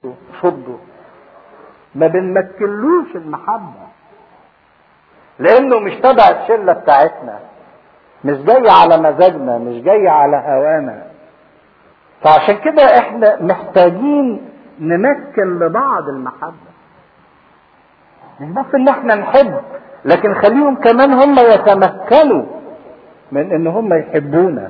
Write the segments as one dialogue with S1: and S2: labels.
S1: صده ما بنمكنلوش المحبة لانه مش تبع الشلة بتاعتنا مش جاي على مزاجنا مش جاي على هوانا فعشان كده احنا محتاجين نمكن لبعض المحبة مش بس ان احنا نحب لكن خليهم كمان هم يتمكنوا من ان هم يحبونا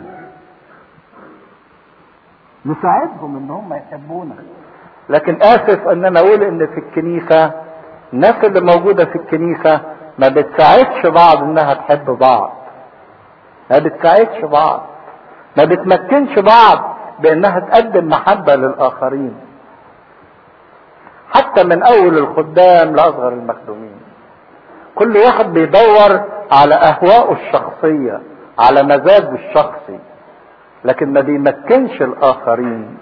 S1: نساعدهم ان هم يحبونا لكن اسف ان انا اقول ان في الكنيسة الناس اللي موجودة في الكنيسة ما بتساعدش بعض انها تحب بعض ما بتساعدش بعض ما بتمكنش بعض بانها تقدم محبة للاخرين حتى من اول الخدام لاصغر المخدومين كل واحد بيدور على اهوائه الشخصية على مزاجه الشخصي لكن ما بيمكنش الاخرين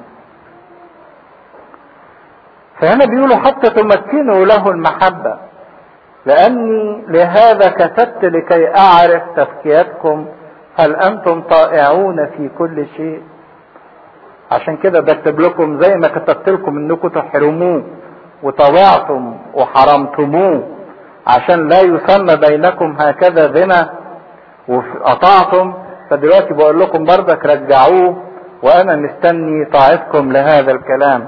S1: فهنا بيقولوا حتى تمكنوا له المحبة لاني لهذا كتبت لكي اعرف تفكيركم هل انتم طائعون في كل شيء عشان كده بكتب لكم زي ما كتبت لكم انكم تحرموه وطوعتم وحرمتموه عشان لا يسمى بينكم هكذا زنا وقطعتم فدلوقتي بقول لكم بردك رجعوه وانا مستني طاعتكم لهذا الكلام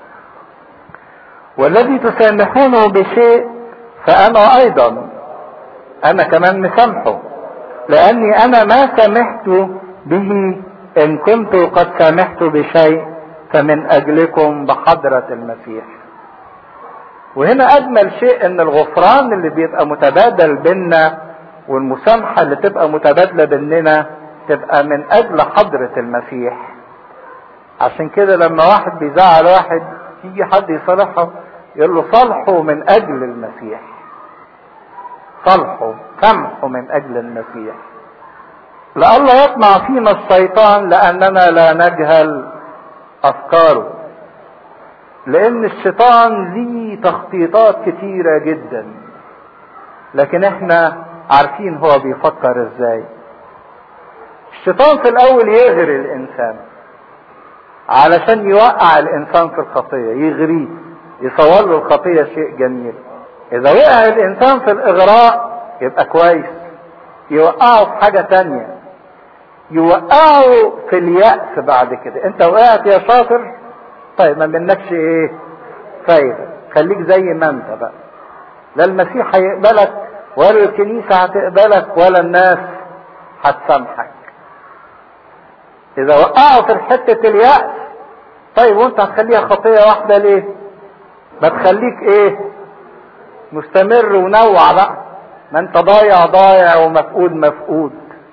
S1: والذي تسامحونه بشيء فانا ايضا انا كمان مسامحه لاني انا ما سمحت به ان كنت قد سامحت بشيء فمن اجلكم بحضرة المسيح وهنا اجمل شيء ان الغفران اللي بيبقى متبادل بينا والمسامحة اللي تبقى متبادلة بيننا تبقى من اجل حضرة المسيح عشان كده لما واحد بيزعل واحد يجي حد يصالحه يقول له صالحه من اجل المسيح صالحه سامحه من اجل المسيح لئلا يطمع فينا الشيطان لاننا لا نجهل افكاره لان الشيطان ليه تخطيطات كتيرة جدا لكن احنا عارفين هو بيفكر ازاي الشيطان في الاول يغري الانسان علشان يوقع الانسان في الخطية يغريه يصور له الخطية شيء جميل اذا وقع الانسان في الاغراء يبقى كويس يوقعه في حاجة تانية يوقعه في اليأس بعد كده انت وقعت يا شاطر طيب ما منكش ايه فايدة خليك زي ما انت بقى لا المسيح هيقبلك ولا الكنيسة هتقبلك ولا الناس هتسامحك اذا وقعوا في حتة اليأس طيب وانت هتخليها خطية واحدة ليه ما تخليك ايه مستمر ونوع بقى ما انت ضايع ضايع ومفقود مفقود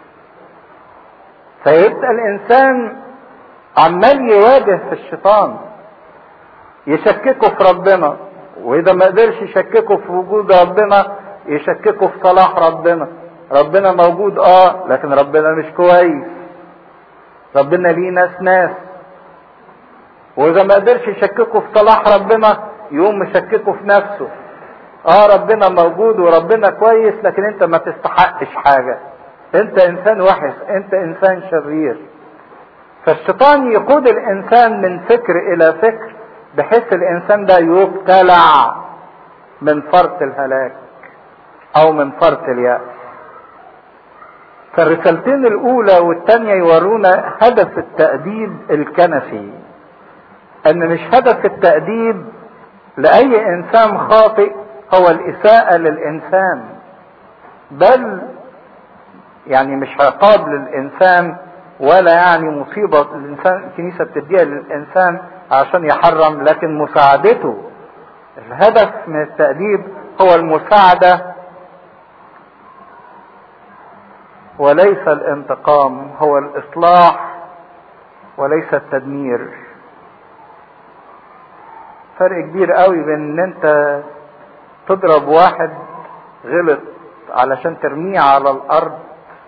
S1: فيبقى الانسان عمال يواجه في الشيطان يشككه في ربنا واذا ما قدرش يشككه في وجود ربنا يشككه في صلاح ربنا ربنا موجود اه لكن ربنا مش كويس ربنا ليه ناس ناس واذا ما قدرش يشككه في صلاح ربنا يقوم مشككه في نفسه اه ربنا موجود وربنا كويس لكن انت ما تستحقش حاجة انت انسان وحش انت انسان شرير فالشيطان يقود الانسان من فكر الى فكر بحيث الانسان ده يبتلع من فرط الهلاك او من فرط اليأس فالرسالتين الاولى والثانية يورونا هدف التأديب الكنسي ان مش هدف التأديب لأي إنسان خاطئ هو الإساءة للإنسان بل يعني مش عقاب للإنسان ولا يعني مصيبة الإنسان الكنيسة بتديها للإنسان عشان يحرم لكن مساعدته الهدف من التأديب هو المساعدة وليس الانتقام هو الإصلاح وليس التدمير فرق كبير قوي بين ان انت تضرب واحد غلط علشان ترميه على الارض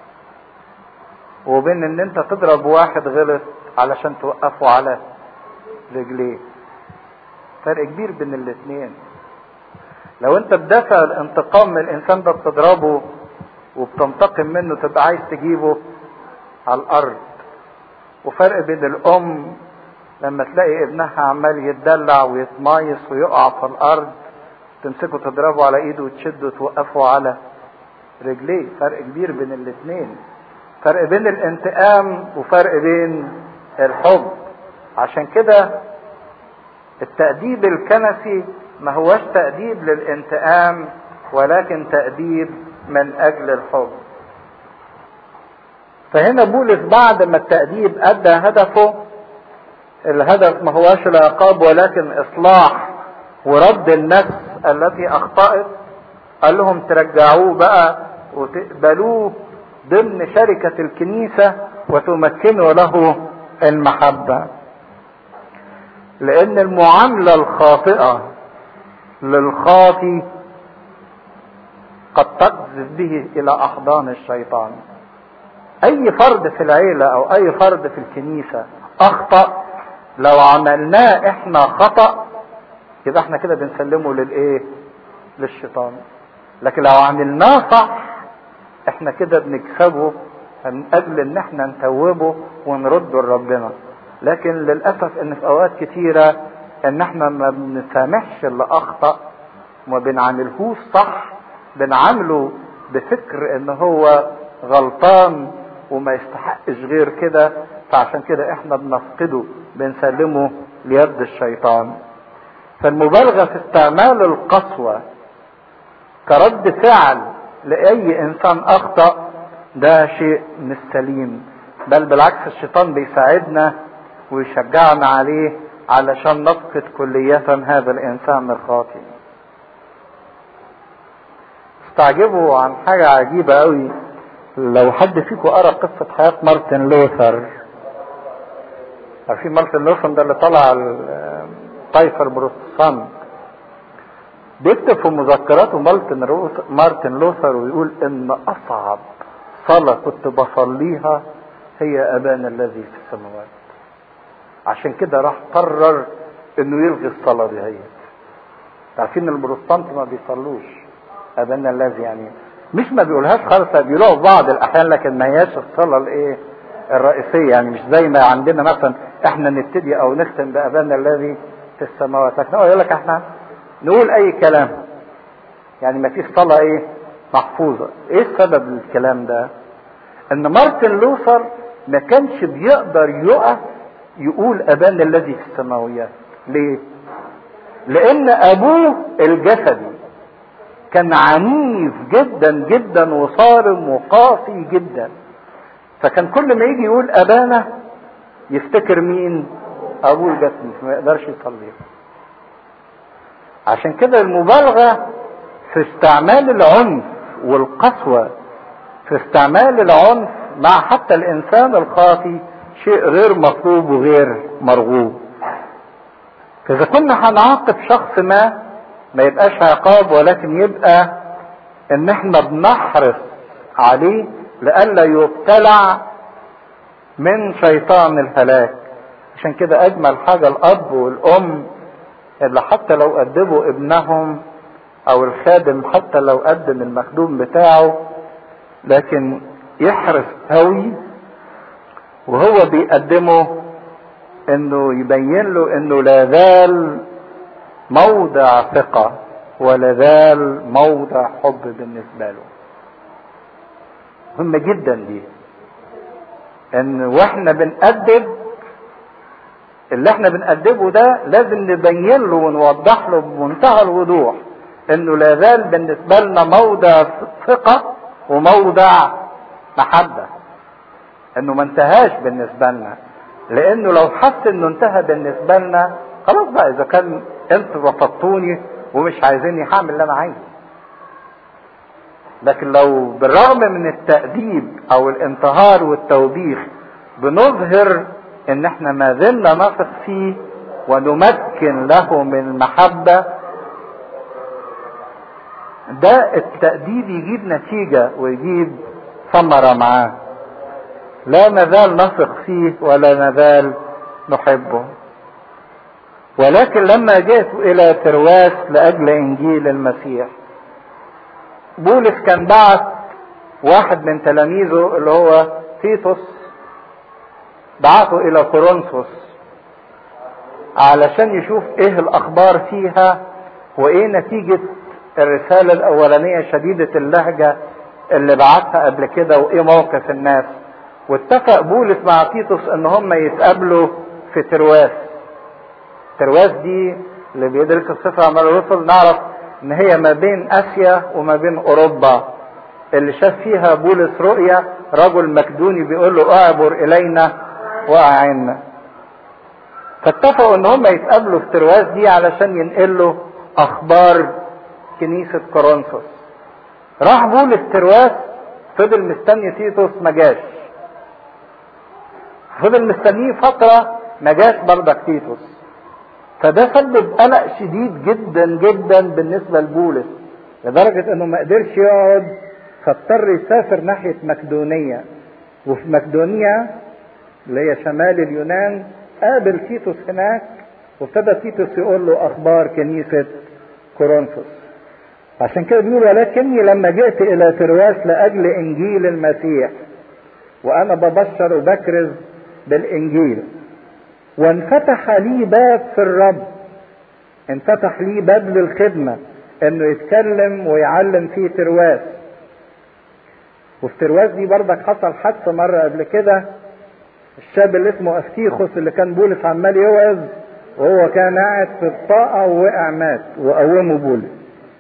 S1: وبين ان انت تضرب واحد غلط علشان توقفه على رجليه فرق كبير بين الاتنين لو انت بدافع الانتقام من الانسان ده بتضربه وبتنتقم منه تبقى عايز تجيبه على الارض وفرق بين الام لما تلاقي ابنها عمال يتدلع ويتمايص ويقع في الارض تمسكه تضربه على ايده وتشده وتوقفه على رجليه فرق كبير بين الاثنين فرق بين الانتقام وفرق بين الحب عشان كده التأديب الكنسي ما هوش تأديب للانتقام ولكن تأديب من أجل الحب فهنا بولس بعد ما التأديب أدى هدفه الهدف ما هوش العقاب ولكن إصلاح ورد النفس التي أخطأت قال لهم ترجعوه بقى وتقبلوه ضمن شركة الكنيسة وتمكنوا له المحبة لأن المعاملة الخاطئة للخاطي قد تقذف به إلى أحضان الشيطان أي فرد في العيلة أو أي فرد في الكنيسة أخطأ لو عملناه إحنا خطأ يبقى إحنا كده بنسلمه للإيه؟ للشيطان لكن لو عملناه صح احنا كده بنكسبه من اجل ان احنا نتوبه ونرده لربنا لكن للاسف ان في اوقات كتيره ان احنا ما بنسامحش اللي اخطا وما بنعاملهوش صح بنعامله بفكر ان هو غلطان وما يستحقش غير كده فعشان كده احنا بنفقده بنسلمه ليد الشيطان فالمبالغه في استعمال القسوه كرد فعل لاي انسان اخطا ده شيء مش سليم بل بالعكس الشيطان بيساعدنا ويشجعنا عليه علشان نفقد كلية هذا الانسان الخاطئ استعجبوا عن حاجة عجيبة قوي لو حد فيكم قرا قصة حياة مارتن لوثر عارفين مارتن لوثر ده اللي طلع الطائفة البروتستانت بيكتب في مذكراته مارتن مارتن لوثر ويقول ان اصعب صلاة كنت بصليها هي ابانا الذي في السماوات عشان كده راح قرر انه يلغي الصلاة دي هي عارفين البروتستانت ما بيصلوش ابانا الذي يعني مش ما بيقولهاش خالص بيقولوها في بعض الاحيان لكن ما هياش الصلاة الايه الرئيسية يعني مش زي ما عندنا مثلا احنا نبتدي او نختم بابانا الذي في السماوات لكن هو يقول لك احنا نقول اي كلام يعني ما فيش صلاة ايه محفوظة ايه السبب للكلام ده ان مارتن لوثر ما كانش بيقدر يقف يقول ابانا الذي في السماويات ليه لان ابوه الجسدي كان عنيف جدا جدا وصارم وقاسي جدا فكان كل ما يجي يقول ابانا يفتكر مين ابوه الجسدي ما يقدرش يصلي عشان كده المبالغه في استعمال العنف والقسوه في استعمال العنف مع حتى الانسان الخاطي شيء غير مطلوب وغير مرغوب فاذا كنا هنعاقب شخص ما ما يبقاش عقاب ولكن يبقى ان احنا بنحرص عليه لئلا يبتلع من شيطان الهلاك عشان كده اجمل حاجة الاب والام اللي حتى لو أدبوا ابنهم او الخادم حتى لو قدم المخدوم بتاعه لكن يحرص قوي وهو بيقدمه انه يبين له انه لا زال موضع ثقة ولا زال موضع حب بالنسبة له مهمة جدا دي ان واحنا بنأدب اللي احنا بنأدبه ده لازم نبين له ونوضح له بمنتهى الوضوح انه لا زال بالنسبة لنا موضع ثقة وموضع محبة انه ما انتهاش بالنسبة لنا لانه لو حس انه انتهى بالنسبة لنا خلاص بقى اذا كان انتوا رفضتوني ومش عايزيني هعمل اللي انا عايزه لكن لو بالرغم من التأديب او الانتهار والتوبيخ بنظهر ان احنا ما زلنا نثق فيه ونمكن له من المحبة ده التأديب يجيب نتيجة ويجيب ثمرة معاه لا نزال نثق فيه ولا نزال نحبه ولكن لما جئت الى ترواس لاجل انجيل المسيح بولس كان بعت واحد من تلاميذه اللي هو تيتوس بعته الى كورنثوس علشان يشوف ايه الاخبار فيها وايه نتيجة الرسالة الاولانية شديدة اللهجة اللي بعتها قبل كده وايه موقف الناس واتفق بولس مع تيتوس ان هم يتقابلوا في ترواس ترواس دي اللي بيدرس السفر عمال الرسل نعرف ان هي ما بين اسيا وما بين اوروبا اللي شاف فيها بولس رؤيا رجل مكدوني بيقول له اعبر الينا واعنا فاتفقوا ان هم يتقابلوا في ترواس دي علشان ينقلوا اخبار كنيسة كورنثوس راح بولس ترواس فضل مستني تيتوس ما جاش فضل مستنيه فترة ما جاش برضك تيتوس فده سبب قلق شديد جدا جدا بالنسبة لبولس لدرجة انه ما قدرش يقعد فاضطر يسافر ناحية مقدونية وفي مقدونيا اللي هي شمال اليونان قابل تيتوس هناك وابتدى تيتوس يقول له اخبار كنيسة كورنثوس عشان كده بيقول ولكني لما جئت الى ترواس لاجل انجيل المسيح وانا ببشر وبكرز بالانجيل وانفتح لي باب في الرب انفتح لي باب للخدمة انه يتكلم ويعلم في ترواس وفي ترواس دي برضك حصل حادثة مرة قبل كده الشاب اللي اسمه افتيخوس اللي كان بولس عمال يوعظ وهو كان قاعد في الطاقة ووقع مات وقومه بولس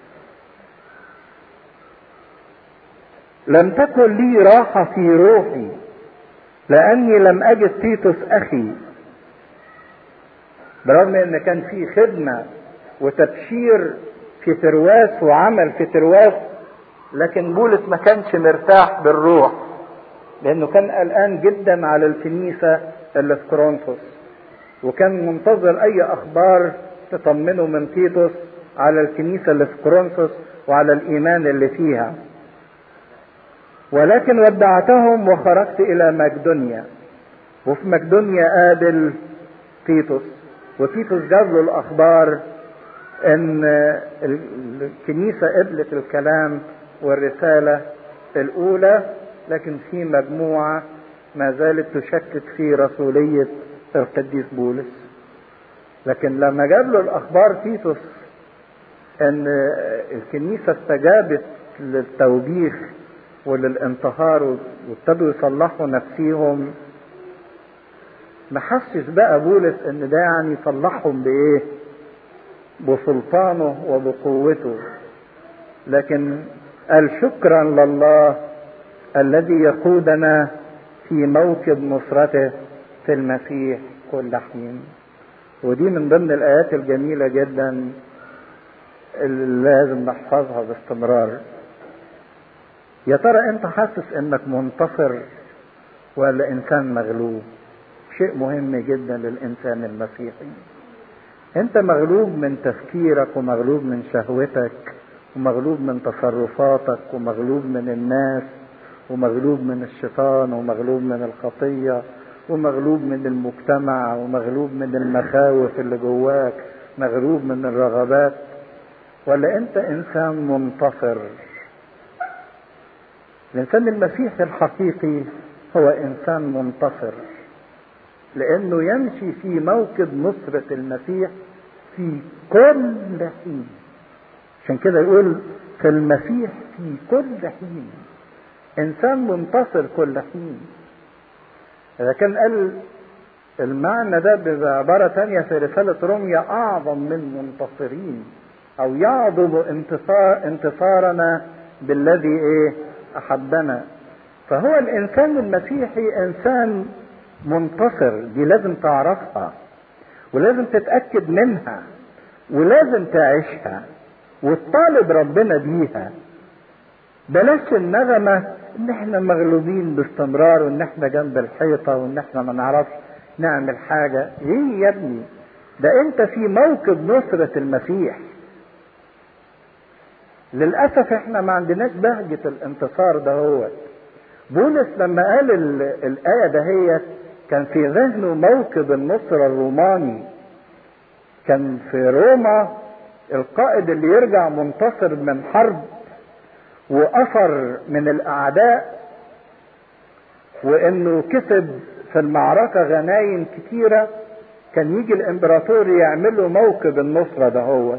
S1: لم تكن لي راحة في روحي لأني لم أجد تيتوس أخي برغم ان كان في خدمة وتبشير في ترواس وعمل في ترواس لكن بولس ما كانش مرتاح بالروح لانه كان قلقان جدا على الكنيسة اللي في كورنثوس وكان منتظر اي اخبار تطمنه من تيتوس على الكنيسة اللي في كورنثوس وعلى الايمان اللي فيها ولكن ودعتهم وخرجت الى مقدونيا وفي مقدونيا قابل تيتوس وتيتوس جاب له الاخبار ان الكنيسه قبلت الكلام والرساله الاولى لكن في مجموعه ما زالت تشكك في رسوليه القديس بولس لكن لما جاب له الاخبار تيتوس ان الكنيسه استجابت للتوبيخ وللانتهار وابتدوا يصلحوا نفسيهم ما حسش بقى بولس ان ده يعني يصلحهم بايه بسلطانه وبقوته لكن قال شكرا لله الذي يقودنا في موكب نصرته في المسيح كل حين ودي من ضمن الايات الجميله جدا اللي لازم نحفظها باستمرار يا ترى انت حاسس انك منتصر ولا انسان مغلوب شيء مهم جدا للانسان المسيحي انت مغلوب من تفكيرك ومغلوب من شهوتك ومغلوب من تصرفاتك ومغلوب من الناس ومغلوب من الشيطان ومغلوب من الخطيه ومغلوب من المجتمع ومغلوب من المخاوف اللي جواك مغلوب من الرغبات ولا انت انسان منتصر الانسان المسيحي الحقيقي هو انسان منتصر لانه يمشي في موكب نصرة المسيح في كل حين عشان كده يقول في المسيح في كل حين انسان منتصر كل حين اذا كان قال المعنى ده بعبارة تانية في رسالة روميا أعظم من منتصرين أو يعظم انتصار انتصارنا بالذي إيه أحبنا فهو الإنسان المسيحي إنسان منتصر دي لازم تعرفها ولازم تتأكد منها ولازم تعيشها وتطالب ربنا بيها بلاش النغمة ان احنا مغلوبين باستمرار وان احنا جنب الحيطة وان احنا ما نعرفش نعمل حاجة ايه يا ابني ده انت في موكب نصرة المسيح للأسف احنا ما عندناش بهجة الانتصار ده هو بولس لما قال الآية دهيت كان في ذهنه موكب النصر الروماني كان في روما القائد اللي يرجع منتصر من حرب وأثر من الأعداء وإنه كسب في المعركة غنايم كتيرة كان يجي الامبراطور يعمل له موكب النصرة ده هو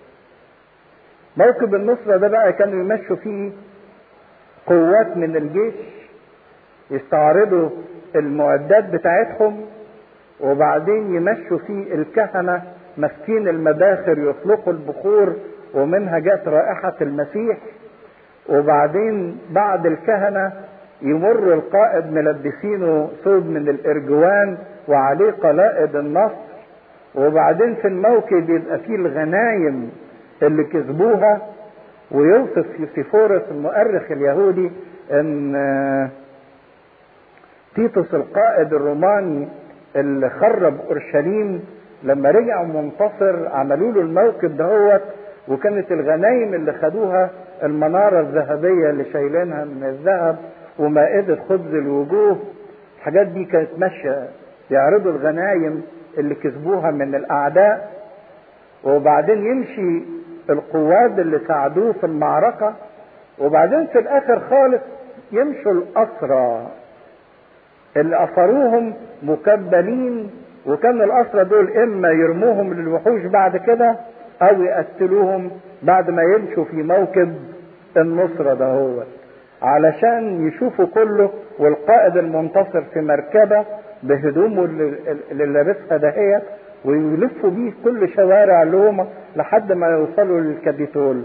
S1: موكب النصرة ده بقى كانوا يمشوا فيه قوات من الجيش يستعرضوا المعدات بتاعتهم وبعدين يمشوا فيه الكهنة ماسكين المباخر يطلقوا البخور ومنها جت رائحة المسيح وبعدين بعد الكهنة يمر القائد ملبسينه ثوب من الارجوان وعليه قلائد النصر وبعدين في الموكب يبقى فيه الغنايم اللي كسبوها ويوصف يوسيفورس المؤرخ اليهودي ان تيتوس القائد الروماني اللي خرب اورشليم لما رجع منتصر عملوا له الموكب دهوت وكانت الغنايم اللي خدوها المنارة الذهبية اللي شايلينها من الذهب ومائدة خبز الوجوه الحاجات دي كانت ماشية يعرضوا الغنايم اللي كسبوها من الأعداء وبعدين يمشي القواد اللي ساعدوه في المعركة وبعدين في الآخر خالص يمشوا الأسرى اللي أسروهم مكبلين وكان الأسرى دول إما يرموهم للوحوش بعد كده أو يقتلوهم بعد ما يمشوا في موكب النصرة ده هو علشان يشوفوا كله والقائد المنتصر في مركبة بهدومه اللي لابسها دهيت ويلفوا بيه كل شوارع روما لحد ما يوصلوا للكابيتول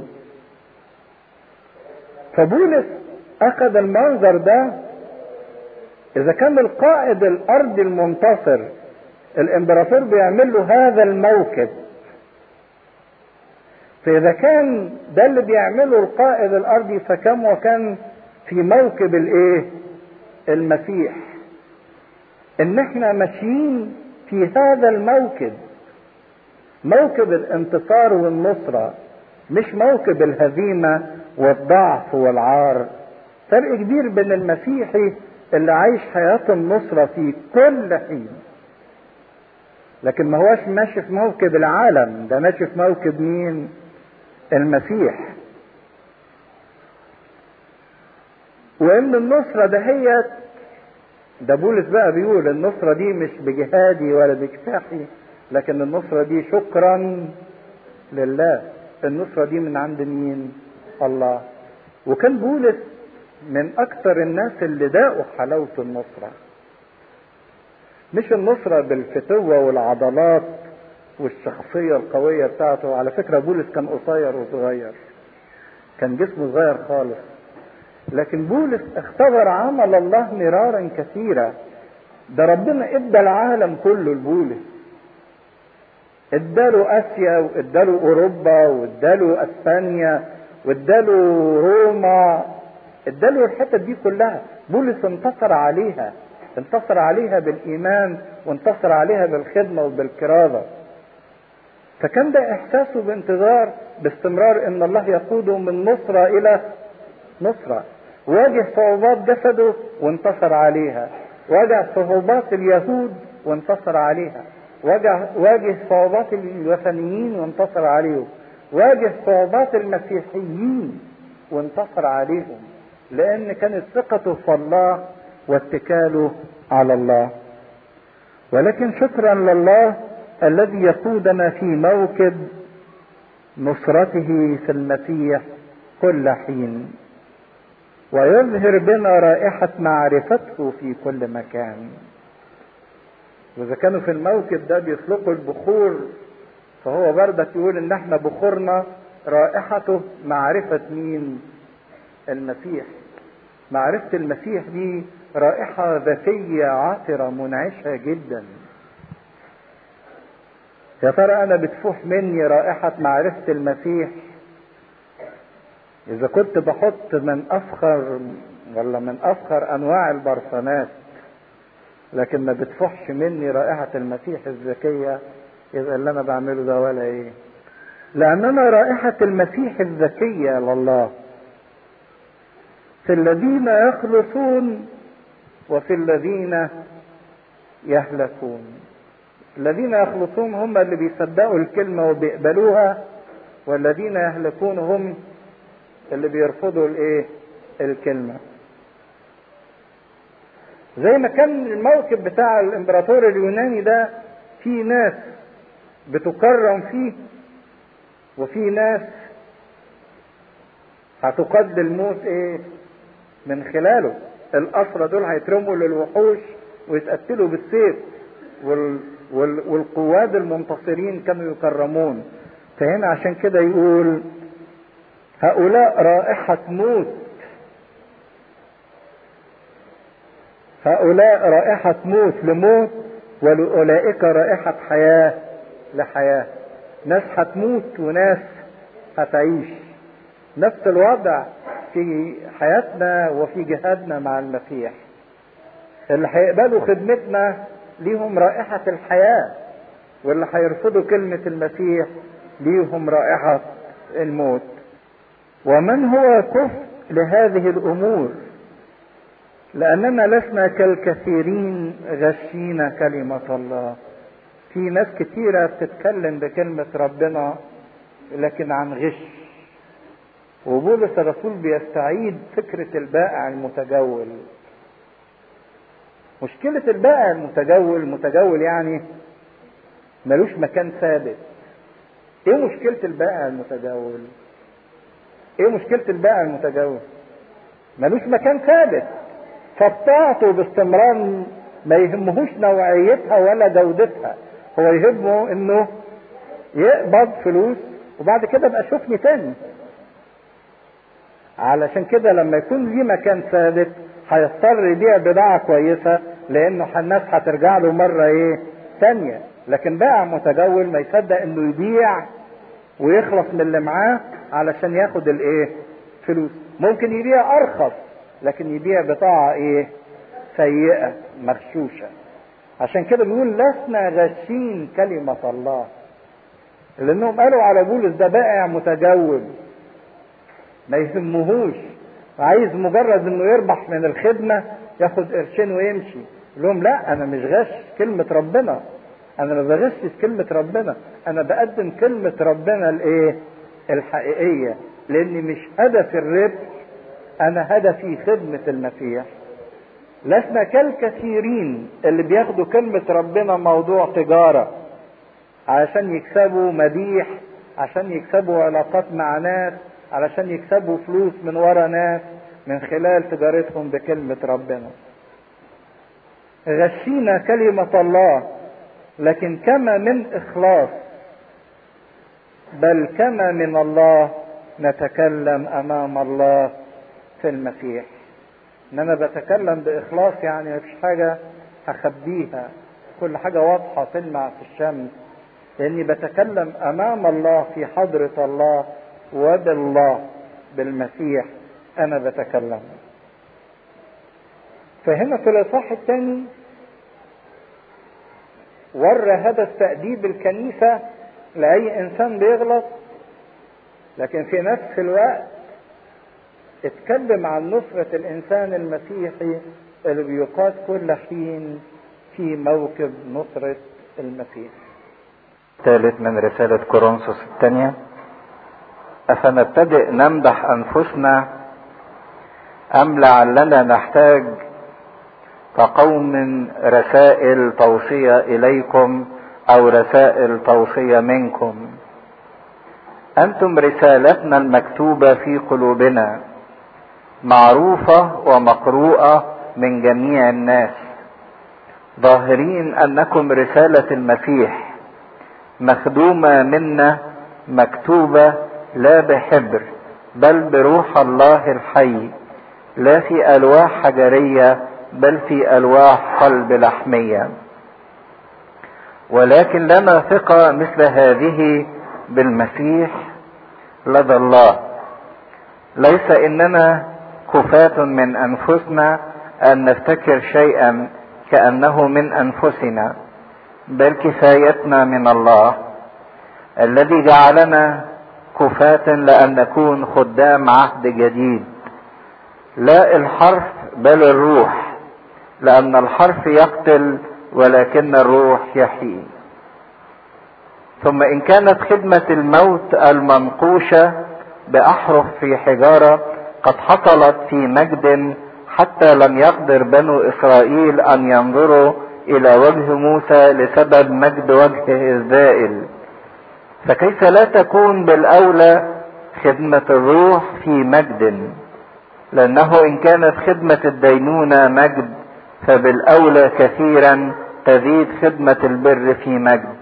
S1: فبولس اخذ المنظر ده اذا كان القائد الارضي المنتصر الامبراطور بيعمل له هذا الموكب فاذا كان ده اللي بيعمله القائد الارضي فكم وكان في موكب الايه المسيح ان احنا ماشيين في هذا الموكب موكب الانتصار والنصرة مش موكب الهزيمة والضعف والعار فرق كبير بين المسيحي اللي عايش حياة النصرة في كل حين لكن ما هوش ماشي في موكب العالم ده ماشي في موكب مين المسيح وان النصرة دهيت ده بولس بقى بيقول النصرة دي مش بجهادي ولا بكفاحي لكن النصرة دي شكرا لله النصرة دي من عند مين الله وكان بولس من اكثر الناس اللي داقوا حلاوة النصرة مش النصرة بالفتوة والعضلات والشخصية القوية بتاعته على فكرة بولس كان قصير وصغير كان جسمه صغير خالص لكن بولس اختبر عمل الله مرارا كثيرا ده ربنا ادى العالم كله لبولس اداله اسيا واداله اوروبا واداله اسبانيا واداله روما اداله الحتت دي كلها بولس انتصر عليها انتصر عليها بالايمان وانتصر عليها بالخدمه وبالكرازه فكان ده احساسه بانتظار باستمرار ان الله يقوده من نصره الى نصره واجه صعوبات جسده وانتصر عليها واجه صعوبات اليهود وانتصر عليها واجه واجه صعوبات الوثنيين وانتصر عليهم واجه صعوبات المسيحيين وانتصر عليهم لان كانت ثقته في الله واتكاله على الله ولكن شكرا لله الذي يقودنا في موكب نصرته في المسيح كل حين ويظهر بنا رائحة معرفته في كل مكان وإذا كانوا في الموكب ده بيطلقوا البخور فهو بردك يقول إن احنا بخورنا رائحته معرفة مين؟ المسيح معرفة المسيح دي رائحة ذاتية عاطرة منعشة جدا يا ترى أنا بتفوح مني رائحة معرفة المسيح إذا كنت بحط من أفخر ولا من أفخر أنواع البرفانات لكن ما بتفحش مني رائحة المسيح الذكية يبقى اللي أنا بعمله ده ولا إيه؟ لأننا رائحة المسيح الذكية لله في الذين يخلصون وفي الذين يهلكون الذين يخلصون هم اللي بيصدقوا الكلمة وبيقبلوها والذين يهلكون هم اللي بيرفضوا الايه الكلمة زي ما كان الموكب بتاع الامبراطور اليوناني ده في ناس بتكرم فيه وفي ناس هتقد الموت ايه من خلاله الأسرى دول هيترموا للوحوش ويتقتلوا بالسيف وال وال والقواد المنتصرين كانوا يكرمون فهنا عشان كده يقول هؤلاء رائحة موت هؤلاء رائحة موت لموت ولأولئك رائحة حياة لحياة ناس هتموت وناس هتعيش نفس الوضع في حياتنا وفي جهادنا مع المسيح اللي هيقبلوا خدمتنا ليهم رائحة الحياة واللي هيرفضوا كلمة المسيح ليهم رائحة الموت ومن هو كفء لهذه الأمور لأننا لسنا كالكثيرين غشين كلمة الله في ناس كتيرة بتتكلم بكلمة ربنا لكن عن غش وبولس الرسول بيستعيد فكرة البائع المتجول مشكلة البائع المتجول المتجول يعني ملوش مكان ثابت ايه مشكلة البائع المتجول ايه مشكلة البائع المتجول ملوش مكان ثابت فبطاعته باستمرار ما يهمهوش نوعيتها ولا جودتها هو يهمه انه يقبض فلوس وبعد كده بقى شوفني تاني علشان كده لما يكون ليه مكان ثابت هيضطر يبيع بضاعة كويسة لانه الناس هترجع له مرة ايه ثانية لكن بائع متجول ما يصدق انه يبيع ويخلص من اللي معاه علشان ياخد الايه فلوس ممكن يبيع ارخص لكن يبيع بضاعة ايه سيئة مغشوشة عشان كده بيقول لسنا غشين كلمة الله لانهم قالوا على بولس ده بائع متجول ما يهمهوش عايز مجرد انه يربح من الخدمة ياخد قرشين ويمشي يقول لهم لا انا مش غش كلمة ربنا انا ما بغشش كلمة ربنا انا بقدم كلمة ربنا الايه الحقيقية لاني مش هدف الربح انا هدفي خدمة المسيح لسنا كالكثيرين اللي بياخدوا كلمة ربنا موضوع تجارة علشان يكسبوا مديح عشان يكسبوا علاقات مع ناس علشان يكسبوا فلوس من ورا ناس من خلال تجارتهم بكلمة ربنا غشينا كلمة الله لكن كما من إخلاص بل كما من الله نتكلم أمام الله في المسيح ان انا بتكلم باخلاص يعني مفيش حاجة هخبيها كل حاجة واضحة تلمع في الشمس لاني بتكلم امام الله في حضرة الله وبالله بالمسيح انا بتكلم فهنا في الاصحاح الثاني ورى هدف تأديب الكنيسة لأي إنسان بيغلط لكن في نفس الوقت اتكلم عن نصرة الإنسان المسيحي اللي بيقاد كل حين في موكب نصرة المسيح
S2: ثالث من رسالة كورنثوس الثانية أفنبتدئ نمدح أنفسنا أم لعلنا نحتاج كقوم رسائل توصية إليكم أو رسائل توصية منكم أنتم رسالتنا المكتوبة في قلوبنا معروفة ومقروءة من جميع الناس ظاهرين أنكم رسالة المسيح مخدومة منا مكتوبة لا بحبر بل بروح الله الحي لا في ألواح حجرية بل في ألواح قلب لحمية ولكن لنا ثقة مثل هذه بالمسيح لدى الله ليس إننا كفاة من أنفسنا أن نفتكر شيئا كأنه من أنفسنا بل كفايتنا من الله الذي جعلنا كفاة لأن نكون خدام عهد جديد لا الحرف بل الروح لأن الحرف يقتل ولكن الروح يحيي ثم إن كانت خدمة الموت المنقوشة بأحرف في حجارة قد حصلت في مجد حتى لم يقدر بنو إسرائيل أن ينظروا الى وجه موسى لسبب مجد وجهه الزائل فكيف لا تكون بالاولى خدمة الروح في مجد لانه ان كانت خدمة الدينونة مجد فبالاولى كثيرا تزيد خدمة البر في مجد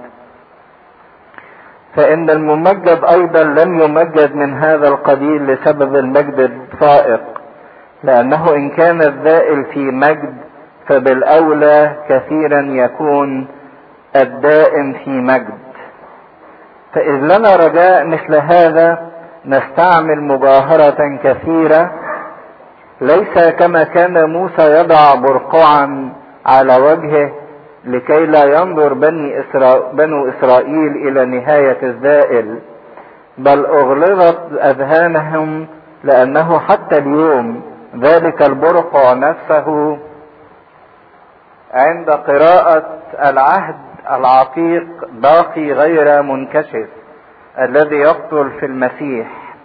S2: فان الممجد ايضا لم يمجد من هذا القبيل لسبب المجد الفائق لانه ان كان الذائل في مجد فبالاولى كثيرا يكون الدائم في مجد فاذ لنا رجاء مثل هذا نستعمل مجاهرة كثيرة ليس كما كان موسى يضع برقعا على وجهه لكي لا ينظر بني إسرا... بنو إسرائيل إلى نهاية الزائل بل أغلظت أذهانهم لأنه حتى اليوم ذلك البرقع نفسه عند قراءة العهد العتيق باقي غير منكشف الذي يقتل في المسيح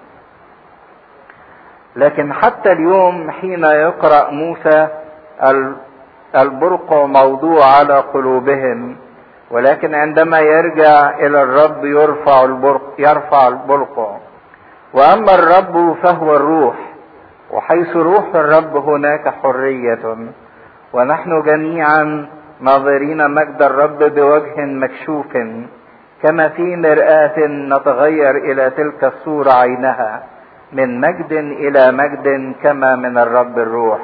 S2: لكن حتى اليوم حين يقرأ موسى البرقع موضوع على قلوبهم ولكن عندما يرجع الى الرب يرفع البرق يرفع البرقع واما الرب فهو الروح وحيث روح الرب هناك حرية ونحن جميعا ناظرين مجد الرب بوجه مكشوف كما في مرآة نتغير الى تلك الصورة عينها من مجد الى مجد كما من الرب الروح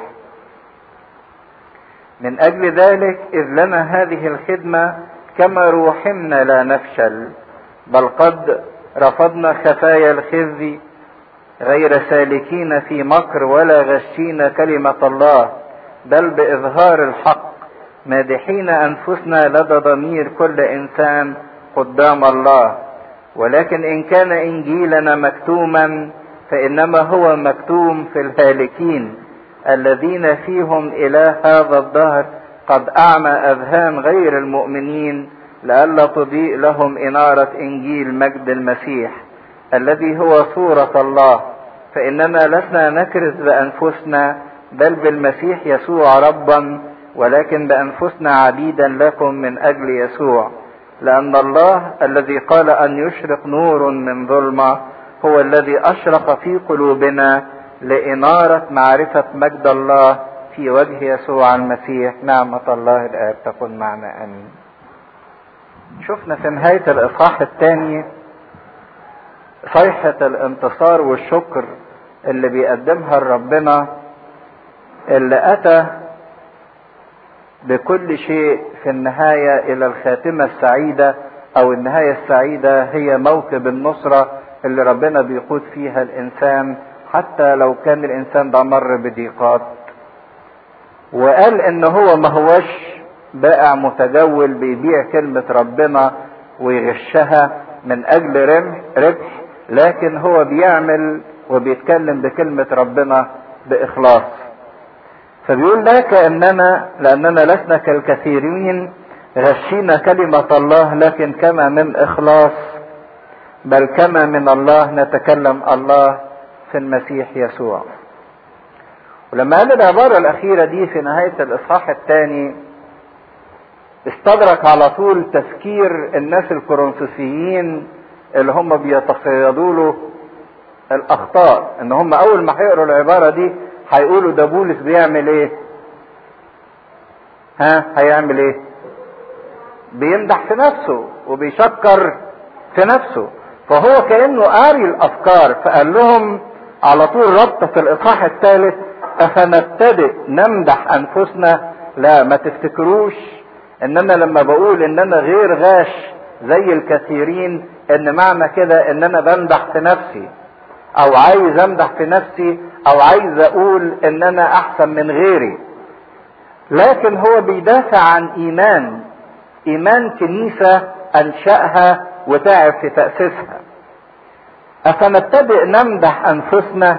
S2: من اجل ذلك اذ لنا هذه الخدمه كما روحنا لا نفشل بل قد رفضنا خفايا الخزي غير سالكين في مكر ولا غشين كلمه الله بل باظهار الحق مادحين انفسنا لدى ضمير كل انسان قدام الله ولكن ان كان انجيلنا مكتوما فانما هو مكتوم في الهالكين الذين فيهم اله هذا الدهر قد اعمى اذهان غير المؤمنين لئلا تضيء لهم اناره انجيل مجد المسيح الذي هو صوره الله فاننا لسنا نكرز بانفسنا بل بالمسيح يسوع ربا ولكن بانفسنا عبيدا لكم من اجل يسوع لان الله الذي قال ان يشرق نور من ظلمه هو الذي اشرق في قلوبنا لإنارة معرفة مجد الله في وجه يسوع المسيح نعمة الله الآب تكون معنا آمين شفنا في نهاية الإصحاح الثاني صيحة الانتصار والشكر اللي بيقدمها لربنا اللي أتى بكل شيء في النهاية إلى الخاتمة السعيدة أو النهاية السعيدة هي موكب النصرة اللي ربنا بيقود فيها الإنسان حتى لو كان الانسان ده مر بضيقات وقال ان هو ما هوش بائع متجول بيبيع كلمة ربنا ويغشها من اجل ربح لكن هو بيعمل وبيتكلم بكلمة ربنا باخلاص فبيقول لا كأننا لأننا لسنا كالكثيرين غشينا كلمة الله لكن كما من إخلاص بل كما من الله نتكلم الله في المسيح يسوع ولما قال العبارة الأخيرة دي في نهاية الإصحاح الثاني استدرك على طول تفكير الناس الكورنثوسيين اللي هم بيتصيدوا له الأخطاء إن هم أول ما هيقروا العبارة دي هيقولوا ده بولس بيعمل إيه؟ ها هيعمل إيه؟ بيمدح في نفسه وبيشكر في نفسه فهو كأنه قاري الأفكار فقال لهم على طول ربط في الاصحاح الثالث افنبتدئ نمدح انفسنا لا ما تفتكروش ان انا لما بقول ان انا غير غاش زي الكثيرين ان معنى كده ان انا بمدح في نفسي او عايز امدح في نفسي او عايز اقول ان انا احسن من غيري لكن هو بيدافع عن ايمان ايمان كنيسة انشأها وتعب في تأسيسها افنبتدئ نمدح انفسنا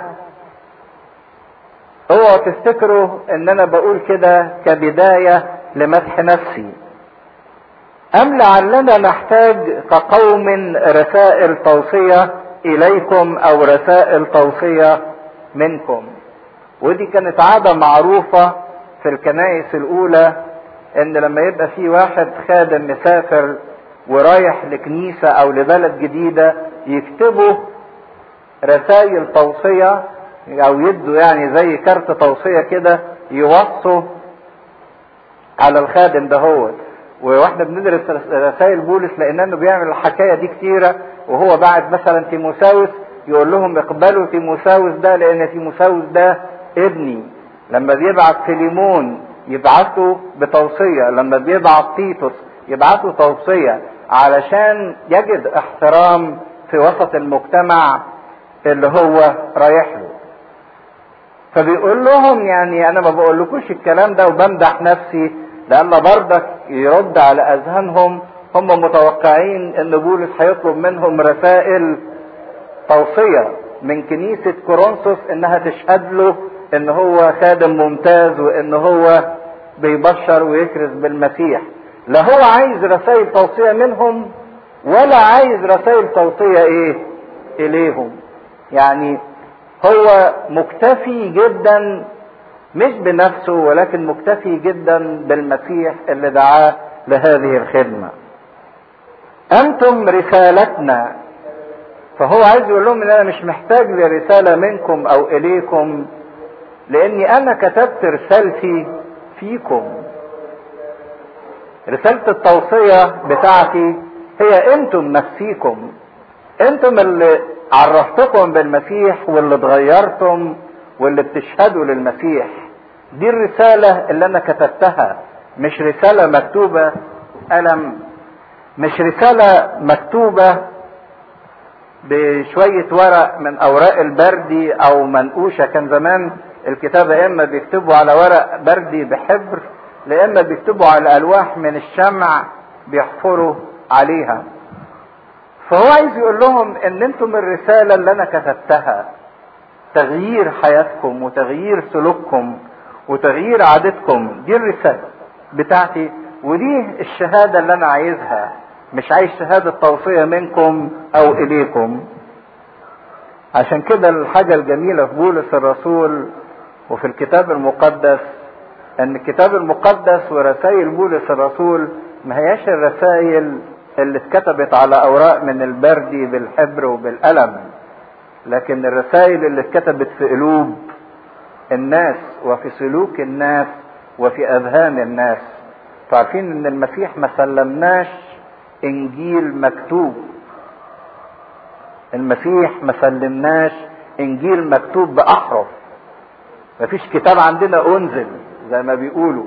S2: اوعوا تفتكروا ان انا بقول كده كبداية لمدح نفسي ام لعلنا نحتاج كقوم رسائل توصية اليكم او رسائل توصية منكم ودي كانت عادة معروفة في الكنائس الاولى ان لما يبقى في واحد خادم مسافر ورايح لكنيسة او لبلد جديدة يكتبوا رسائل توصية او يدوا يعني زي كارت توصية كده يوصوا على الخادم ده هو واحنا بندرس رسائل بولس لانه بيعمل الحكاية دي كتيرة وهو بعد مثلا تيموساوس يقول لهم اقبلوا تيموساوس ده لان تيموساوس ده ابني لما بيبعت فيليمون يبعته بتوصية لما بيبعت تيتوس يبعته توصية علشان يجد احترام في وسط المجتمع اللي هو رايح له فبيقول لهم يعني انا ما بقولكوش الكلام ده وبمدح نفسي لان برضك يرد على اذهانهم هم متوقعين ان بولس هيطلب منهم رسائل توصية من كنيسة كورنثوس انها تشهد له ان هو خادم ممتاز وان هو بيبشر ويكرز بالمسيح لا هو عايز رسائل توصية منهم ولا عايز رسائل توصية ايه اليهم يعني هو مكتفي جدا مش بنفسه ولكن مكتفي جدا بالمسيح اللي دعاه لهذه الخدمة انتم رسالتنا فهو عايز يقول لهم ان انا مش محتاج لرسالة منكم او اليكم لاني انا كتبت رسالتي فيكم رسالة التوصية بتاعتي هي انتم نفسيكم انتم اللي عرفتكم بالمسيح واللي اتغيرتم واللي بتشهدوا للمسيح دي الرسالة اللي انا كتبتها مش رسالة مكتوبة قلم مش رسالة مكتوبة بشوية ورق من اوراق البردي او منقوشة كان زمان الكتابة يا اما بيكتبوا على ورق بردي بحبر لا اما بيكتبوا على الواح من الشمع بيحفروا عليها فهو عايز يقول لهم ان انتم الرسالة اللي انا كتبتها تغيير حياتكم وتغيير سلوككم وتغيير عادتكم دي الرسالة بتاعتي ودي الشهادة اللي انا عايزها مش عايز شهادة توصية منكم او اليكم عشان كده الحاجة الجميلة في بولس الرسول وفي الكتاب المقدس ان الكتاب المقدس ورسائل بولس الرسول ما هياش الرسائل اللي اتكتبت على اوراق من البردي بالحبر وبالقلم لكن الرسائل اللي اتكتبت في قلوب الناس وفي سلوك الناس وفي اذهان الناس عارفين ان المسيح ما سلمناش انجيل مكتوب المسيح ما سلمناش انجيل مكتوب باحرف مفيش كتاب عندنا انزل زي ما بيقولوا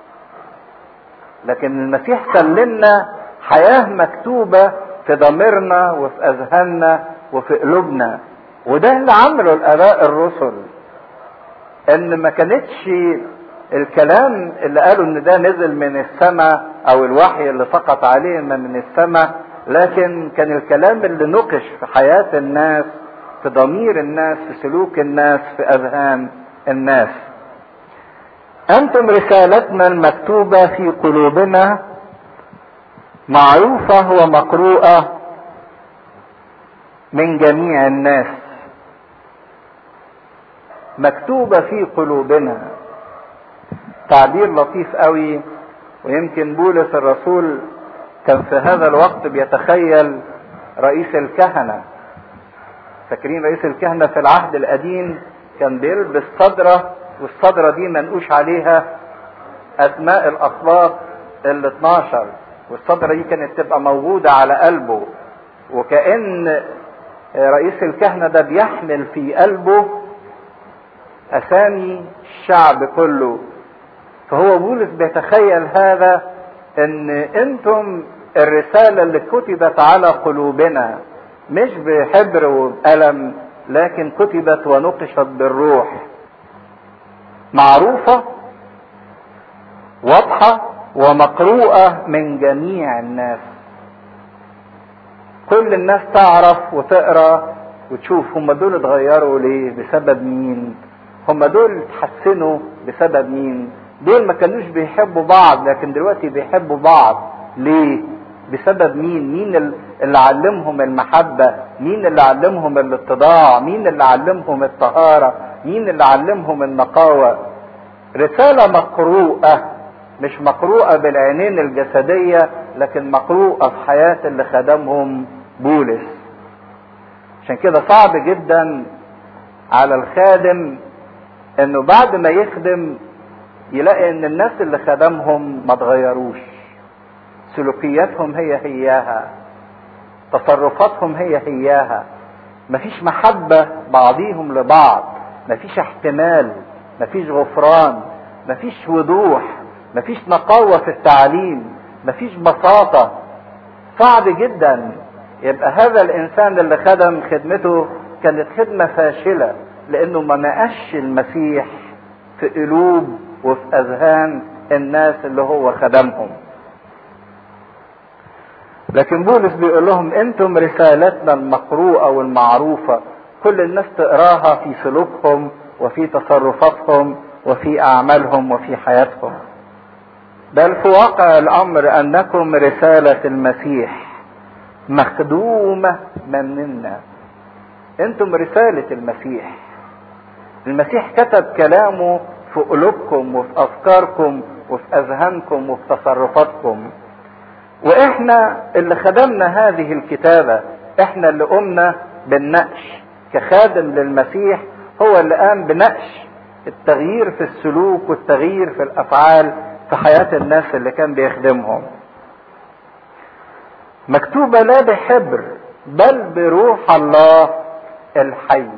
S2: لكن المسيح سلمنا حياة مكتوبة في ضميرنا وفي أذهاننا وفي قلوبنا وده اللي عمله الآباء الرسل إن ما كانتش الكلام اللي قالوا إن ده نزل من السماء أو الوحي اللي سقط علينا من السماء لكن كان الكلام اللي نقش في حياة الناس في ضمير الناس في سلوك الناس في أذهان الناس أنتم رسالتنا المكتوبة في قلوبنا معروفة ومقروءة من جميع الناس مكتوبة في قلوبنا تعبير لطيف قوي ويمكن بولس الرسول كان في هذا الوقت بيتخيل رئيس الكهنة فاكرين رئيس الكهنة في العهد القديم كان بيلبس صدرة والصدرة دي منقوش عليها أسماء الأصوات ال 12 والصدرة دي كانت تبقى موجودة على قلبه وكأن رئيس الكهنة ده بيحمل في قلبه أسامي الشعب كله فهو بولس بيتخيل هذا ان انتم الرسالة اللي كتبت على قلوبنا مش بحبر وبقلم لكن كتبت ونقشت بالروح معروفة واضحة ومقروءة من جميع الناس كل الناس تعرف وتقرا وتشوف هم دول اتغيروا ليه بسبب مين هم دول اتحسنوا بسبب مين دول ما كانوش بيحبوا بعض لكن دلوقتي بيحبوا بعض ليه بسبب مين مين اللي علمهم المحبة مين اللي علمهم الاتضاع مين اللي علمهم الطهارة مين اللي علمهم النقاوة رسالة مقروءة مش مقروءة بالعينين الجسدية لكن مقروءة في حياة اللي خدمهم بولس عشان كده صعب جدا على الخادم انه بعد ما يخدم يلاقي ان الناس اللي خدمهم ما تغيروش سلوكياتهم هي هياها تصرفاتهم هي هياها مفيش محبة بعضيهم لبعض مفيش احتمال مفيش غفران مفيش وضوح مفيش نقاوة في التعليم مفيش بساطة صعب جدا يبقى هذا الانسان اللي خدم خدمته كانت خدمة فاشلة لانه ما نقش المسيح في قلوب وفي اذهان الناس اللي هو خدمهم لكن بولس بيقول لهم انتم رسالتنا المقروءة والمعروفة كل الناس تقراها في سلوكهم وفي تصرفاتهم وفي اعمالهم وفي حياتهم بل في واقع الامر انكم رسالة المسيح مخدومة مننا انتم رسالة المسيح المسيح كتب كلامه في قلوبكم وفي افكاركم وفي اذهانكم وفي تصرفاتكم واحنا اللي خدمنا هذه الكتابة احنا اللي قمنا بالنقش كخادم للمسيح هو اللي قام بنقش التغيير في السلوك والتغيير في الافعال في حياة الناس اللي كان بيخدمهم مكتوبة لا بحبر بل بروح الله الحي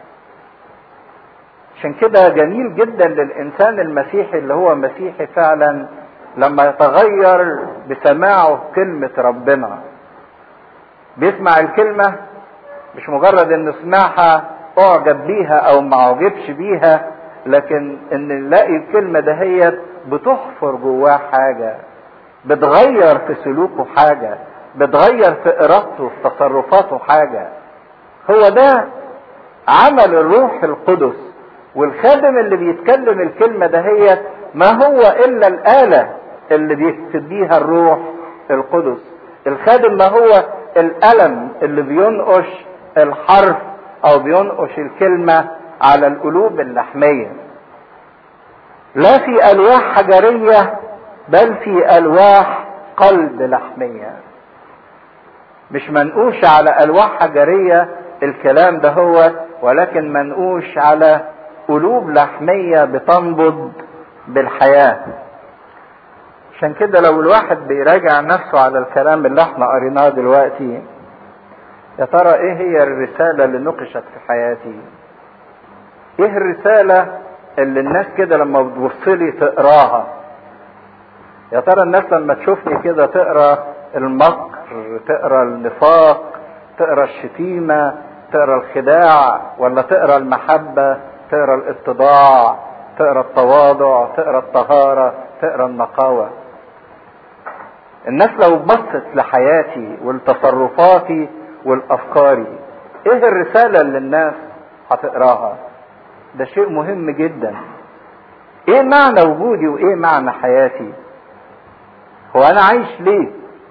S2: عشان كده جميل جدا للانسان المسيحي اللي هو مسيحي فعلا لما يتغير بسماعه كلمة ربنا بيسمع الكلمة مش مجرد انه سمعها اعجب بيها او ما اعجبش بيها لكن ان نلاقي الكلمة دهيت بتحفر جواه حاجة بتغير في سلوكه حاجة بتغير في ارادته في تصرفاته حاجة هو ده عمل الروح القدس والخادم اللي بيتكلم الكلمة دهيت ما هو الا الآلة اللي بيكتب بيها الروح القدس الخادم ما هو القلم اللي بينقش الحرف او بينقش الكلمة على القلوب اللحمية لا في الواح حجرية بل في الواح قلب لحمية مش منقوش على الواح حجرية الكلام ده هو ولكن منقوش على قلوب لحمية بتنبض بالحياة عشان كده لو الواحد بيراجع نفسه على الكلام اللي احنا قريناه دلوقتي يا ترى ايه هي الرسالة اللي نقشت في حياتي ايه الرسالة اللي الناس كده لما بتبصلي تقراها يا ترى الناس لما تشوفني كده تقرا المكر تقرا النفاق تقرا الشتيمة تقرا الخداع ولا تقرا المحبة تقرا الاتضاع تقرا التواضع تقرا الطهارة تقرا النقاوة الناس لو بصت لحياتي ولتصرفاتي والافكاري ايه الرسالة اللي الناس هتقراها ده شيء مهم جدا ايه معنى وجودي وايه معنى حياتي هو انا عايش ليه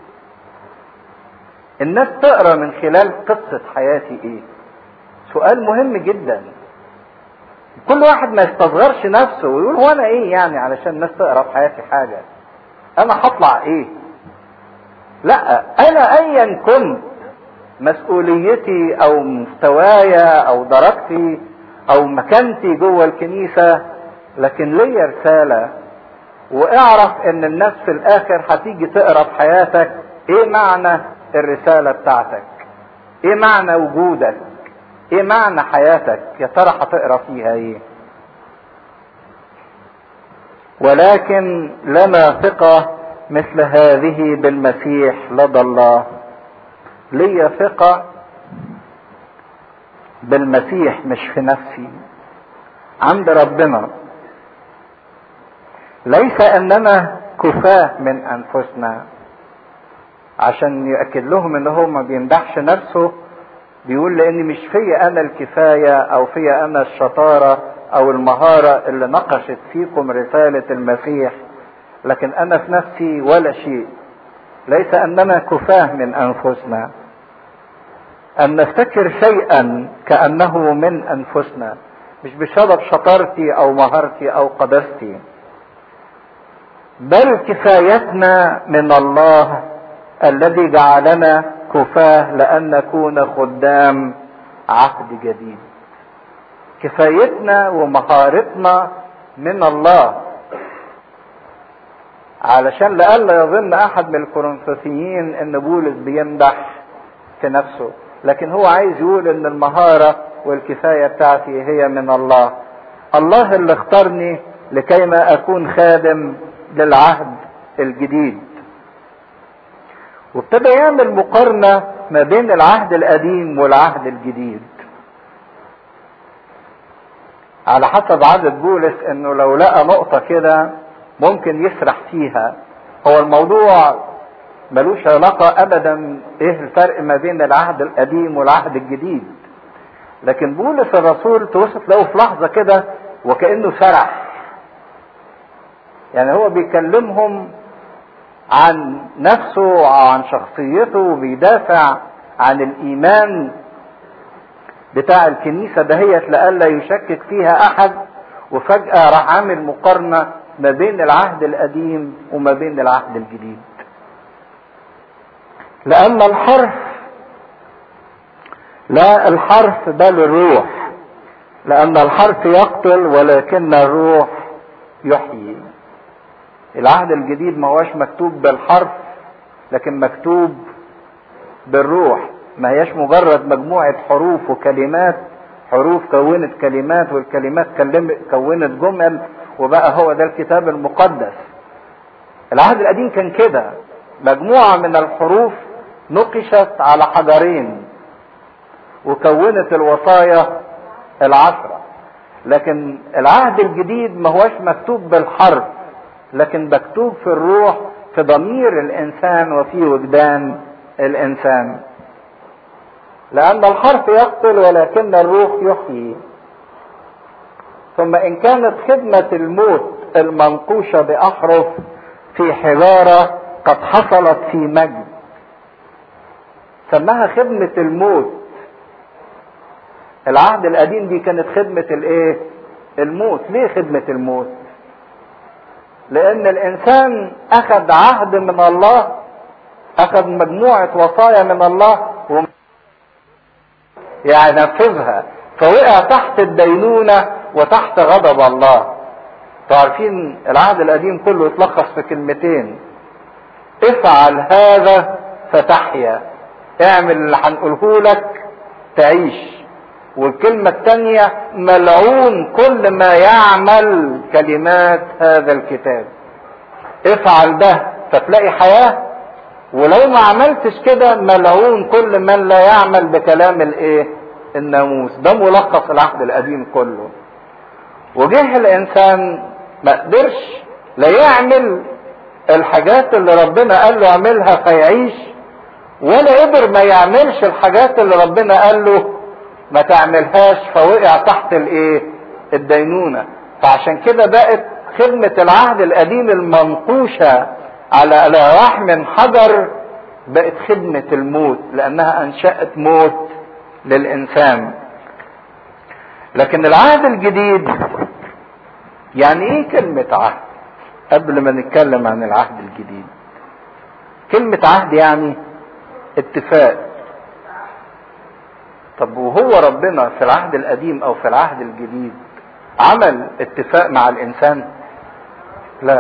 S2: الناس تقرا من خلال قصة حياتي ايه سؤال مهم جدا كل واحد ما يستصغرش نفسه ويقول هو انا ايه يعني علشان الناس تقرا في حياتي حاجة انا هطلع ايه لا انا ايا كنت مسؤوليتي او مستوايا او درجتي او مكانتي جوه الكنيسة لكن ليا رسالة واعرف ان الناس في الاخر هتيجي تقرا في حياتك ايه معنى الرسالة بتاعتك ايه معنى وجودك ايه معنى حياتك يا ترى هتقرا فيها ايه ولكن لنا ثقة مثل هذه بالمسيح لدى الله لي ثقة بالمسيح مش في نفسي عند ربنا ليس اننا كفاه من انفسنا عشان يأكد لهم ان هو ما بيمدحش نفسه بيقول لان مش فيا انا الكفاية او فيا انا الشطارة او المهارة اللي نقشت فيكم رسالة المسيح لكن انا في نفسي ولا شيء ليس اننا كفاه من انفسنا ان نفتكر شيئا كانه من انفسنا مش بسبب شطارتي او مهارتي او قدرتي بل كفايتنا من الله الذي جعلنا كفاه لأن نكون خدام عهد جديد كفايتنا ومهارتنا من الله علشان لئلا يظن احد من الكورنثوسيين ان بولس بيمدح في نفسه لكن هو عايز يقول ان المهارة والكفاية بتاعتي هي من الله الله اللي اختارني لكي ما اكون خادم للعهد الجديد وابتدى يعمل مقارنة ما بين العهد القديم والعهد الجديد على حسب عدد بولس انه لو لقى نقطة كده ممكن يسرح فيها هو الموضوع ملوش علاقة ابدا ايه الفرق ما بين العهد القديم والعهد الجديد لكن بولس الرسول توصف له في لحظة كده وكأنه سرح يعني هو بيكلمهم عن نفسه وعن شخصيته وبيدافع عن الايمان بتاع الكنيسة دهيت لألا يشكك فيها أحد وفجأة راح عامل مقارنة ما بين العهد القديم وما بين العهد الجديد لأن الحرف لا الحرف بل الروح لأن الحرف يقتل ولكن الروح يحيي العهد الجديد ما هوش مكتوب بالحرف لكن مكتوب بالروح ما هياش مجرد مجموعة حروف وكلمات حروف كونت كلمات والكلمات كونت جمل وبقى هو ده الكتاب المقدس العهد القديم كان كده مجموعة من الحروف نقشت على حجرين وكونت الوصايا العشرة لكن العهد الجديد ما هوش مكتوب بالحرف لكن مكتوب في الروح في ضمير الانسان وفي وجدان الانسان لأن الحرف يقتل ولكن الروح يحيي ثم إن كانت خدمة الموت المنقوشة بأحرف في حجارة قد حصلت في مجد سماها خدمة الموت العهد القديم دي كانت خدمة الايه الموت ليه خدمة الموت لان الانسان اخذ عهد من الله اخذ مجموعة وصايا من الله وم... يعني نفذها فوقع تحت الدينونة وتحت غضب الله تعرفين العهد القديم كله يتلخص في كلمتين افعل هذا فتحيا اعمل اللي هنقوله لك تعيش والكلمة الثانية ملعون كل ما يعمل كلمات هذا الكتاب افعل ده فتلاقي حياة ولو ما عملتش كده ملعون كل من لا يعمل بكلام الايه الناموس ده ملخص العهد القديم كله وجه الانسان ما قدرش لا يعمل الحاجات اللي ربنا قال له اعملها فيعيش ولا قدر ما يعملش الحاجات اللي ربنا قال له ما تعملهاش فوقع تحت الايه الدينونة فعشان كده بقت خدمة العهد القديم المنقوشة على الواح من حجر بقت خدمة الموت لانها انشأت موت للانسان لكن العهد الجديد يعني ايه كلمة عهد قبل ما نتكلم عن العهد الجديد كلمة عهد يعني اتفاق طب وهو ربنا في العهد القديم او في العهد الجديد عمل اتفاق مع الانسان لا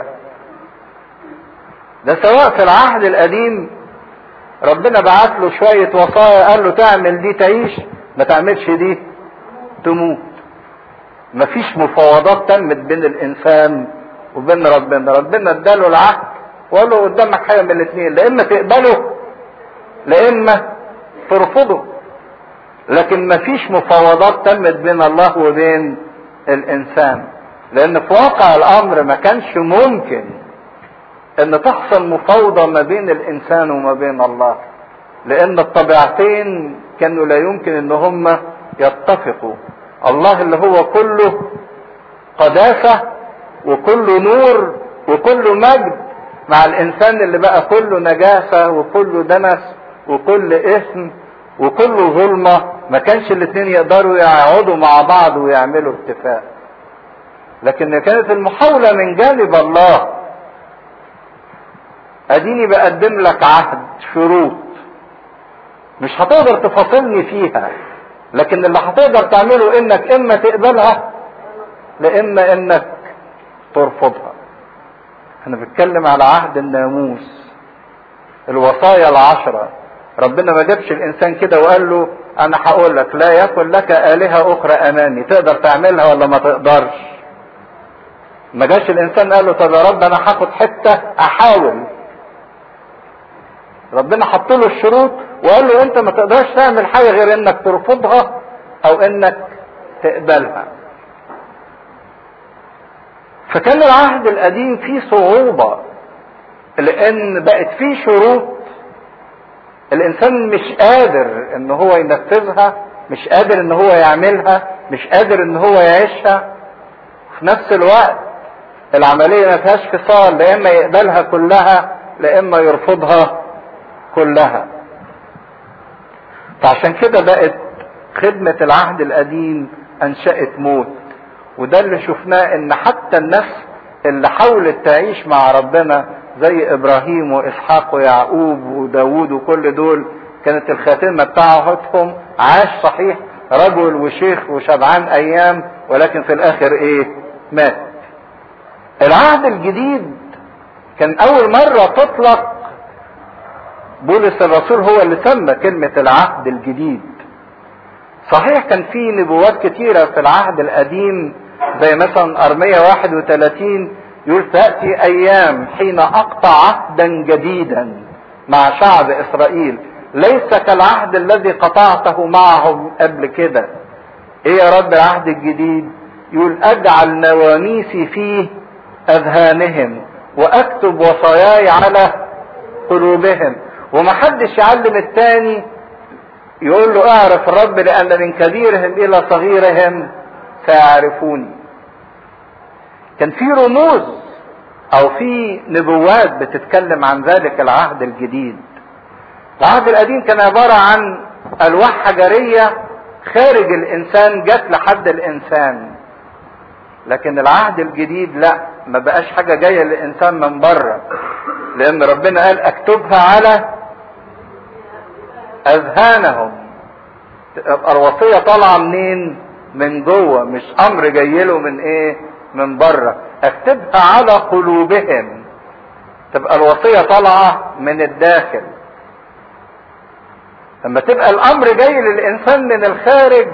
S2: ده سواء في العهد القديم ربنا بعت له شوية وصايا قال له تعمل دي تعيش ما تعملش دي تموت مفيش مفاوضات تمت بين الانسان وبين ربنا ربنا اداله العهد وقال له قدامك حاجه من الاثنين لا اما تقبله لا اما ترفضه لكن مفيش مفاوضات تمت بين الله وبين الانسان لان في واقع الامر ما كانش ممكن ان تحصل مفاوضه ما بين الانسان وما بين الله لان الطبيعتين كانوا لا يمكن ان هم يتفقوا الله اللي هو كله قداسه وكله نور وكله مجد مع الانسان اللي بقى كله نجاسه وكله دنس وكل اثم وكله ظلمه ما كانش الاثنين يقدروا يقعدوا مع بعض ويعملوا اتفاق لكن كانت المحاوله من جانب الله
S1: اديني بقدم لك عهد شروط مش هتقدر تفاصلني فيها لكن اللي هتقدر تعمله انك اما تقبلها لاما انك ترفضها انا بتكلم على عهد الناموس الوصايا العشرة ربنا ما جابش الانسان كده وقال له انا هقول لك لا يكن لك الهة اخرى امامي تقدر تعملها ولا ما تقدرش ما جاش الانسان قال له طب يا رب انا هاخد حتة احاول ربنا حط له الشروط وقال له انت ما تقدرش تعمل حاجة غير انك ترفضها او انك تقبلها فكان العهد القديم فيه صعوبة لان بقت فيه شروط الانسان مش قادر ان هو ينفذها مش قادر ان هو يعملها مش قادر ان هو يعيشها في نفس الوقت العملية ما فيهاش فصال لا اما يقبلها كلها لا اما يرفضها كلها فعشان كده بقت خدمة العهد القديم انشأت موت وده اللي شفناه ان حتى النفس اللي حاولت تعيش مع ربنا زي ابراهيم واسحاق ويعقوب وداود وكل دول كانت الخاتمه بتاعتهم عاش صحيح رجل وشيخ وشبعان ايام ولكن في الاخر ايه مات العهد الجديد كان اول مره تطلق بولس الرسول هو اللي سمى كلمه العهد الجديد صحيح كان في نبوات كتيره في العهد القديم زي مثلا ارميه 31 يقول تأتي أيام حين أقطع عهدا جديدا مع شعب إسرائيل ليس كالعهد الذي قطعته معهم قبل كده إيه يا رب العهد الجديد يقول أجعل نواميسي في أذهانهم وأكتب وصاياي على قلوبهم ومحدش يعلم التاني يقول له اعرف الرب لأن من كبيرهم إلى صغيرهم سيعرفوني كان في رموز او في نبوات بتتكلم عن ذلك العهد الجديد العهد القديم كان عبارة عن الواح حجرية خارج الانسان جت لحد الانسان لكن العهد الجديد لا ما بقاش حاجة جاية للانسان من بره لان ربنا قال اكتبها على اذهانهم تبقى الوصية طالعة منين من جوه مش امر جاي له من ايه من بره اكتبها على قلوبهم تبقى الوصيه طالعه من الداخل لما تبقى الامر جاي للانسان من الخارج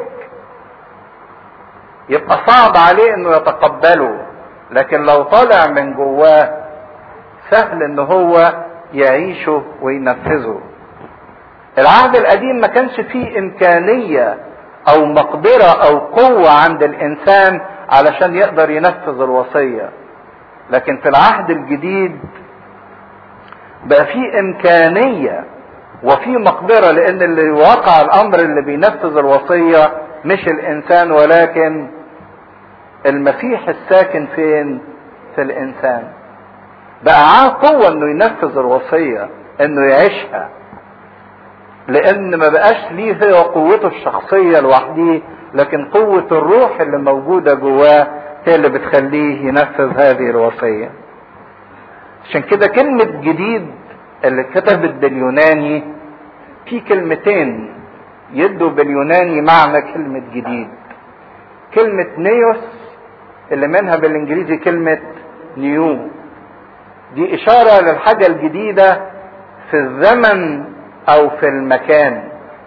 S1: يبقى صعب عليه انه يتقبله لكن لو طالع من جواه سهل ان هو يعيشه وينفذه العهد القديم ما كانش فيه امكانيه او مقدره او قوه عند الانسان علشان يقدر ينفذ الوصية لكن في العهد الجديد بقى في امكانية وفي مقدرة لان اللي واقع الامر اللي بينفذ الوصية مش الانسان ولكن المسيح الساكن فين في الانسان بقى معاه قوة انه ينفذ الوصية انه يعيشها لان ما بقاش ليه هي قوته الشخصية لوحده لكن قوة الروح اللي موجودة جواه هي اللي بتخليه ينفذ هذه الوصية عشان كده كلمة جديد اللي اتكتبت باليوناني في كلمتين يدوا باليوناني معنى كلمة جديد كلمة نيوس اللي منها بالانجليزي كلمة نيو دي اشارة للحاجة الجديدة في الزمن او في المكان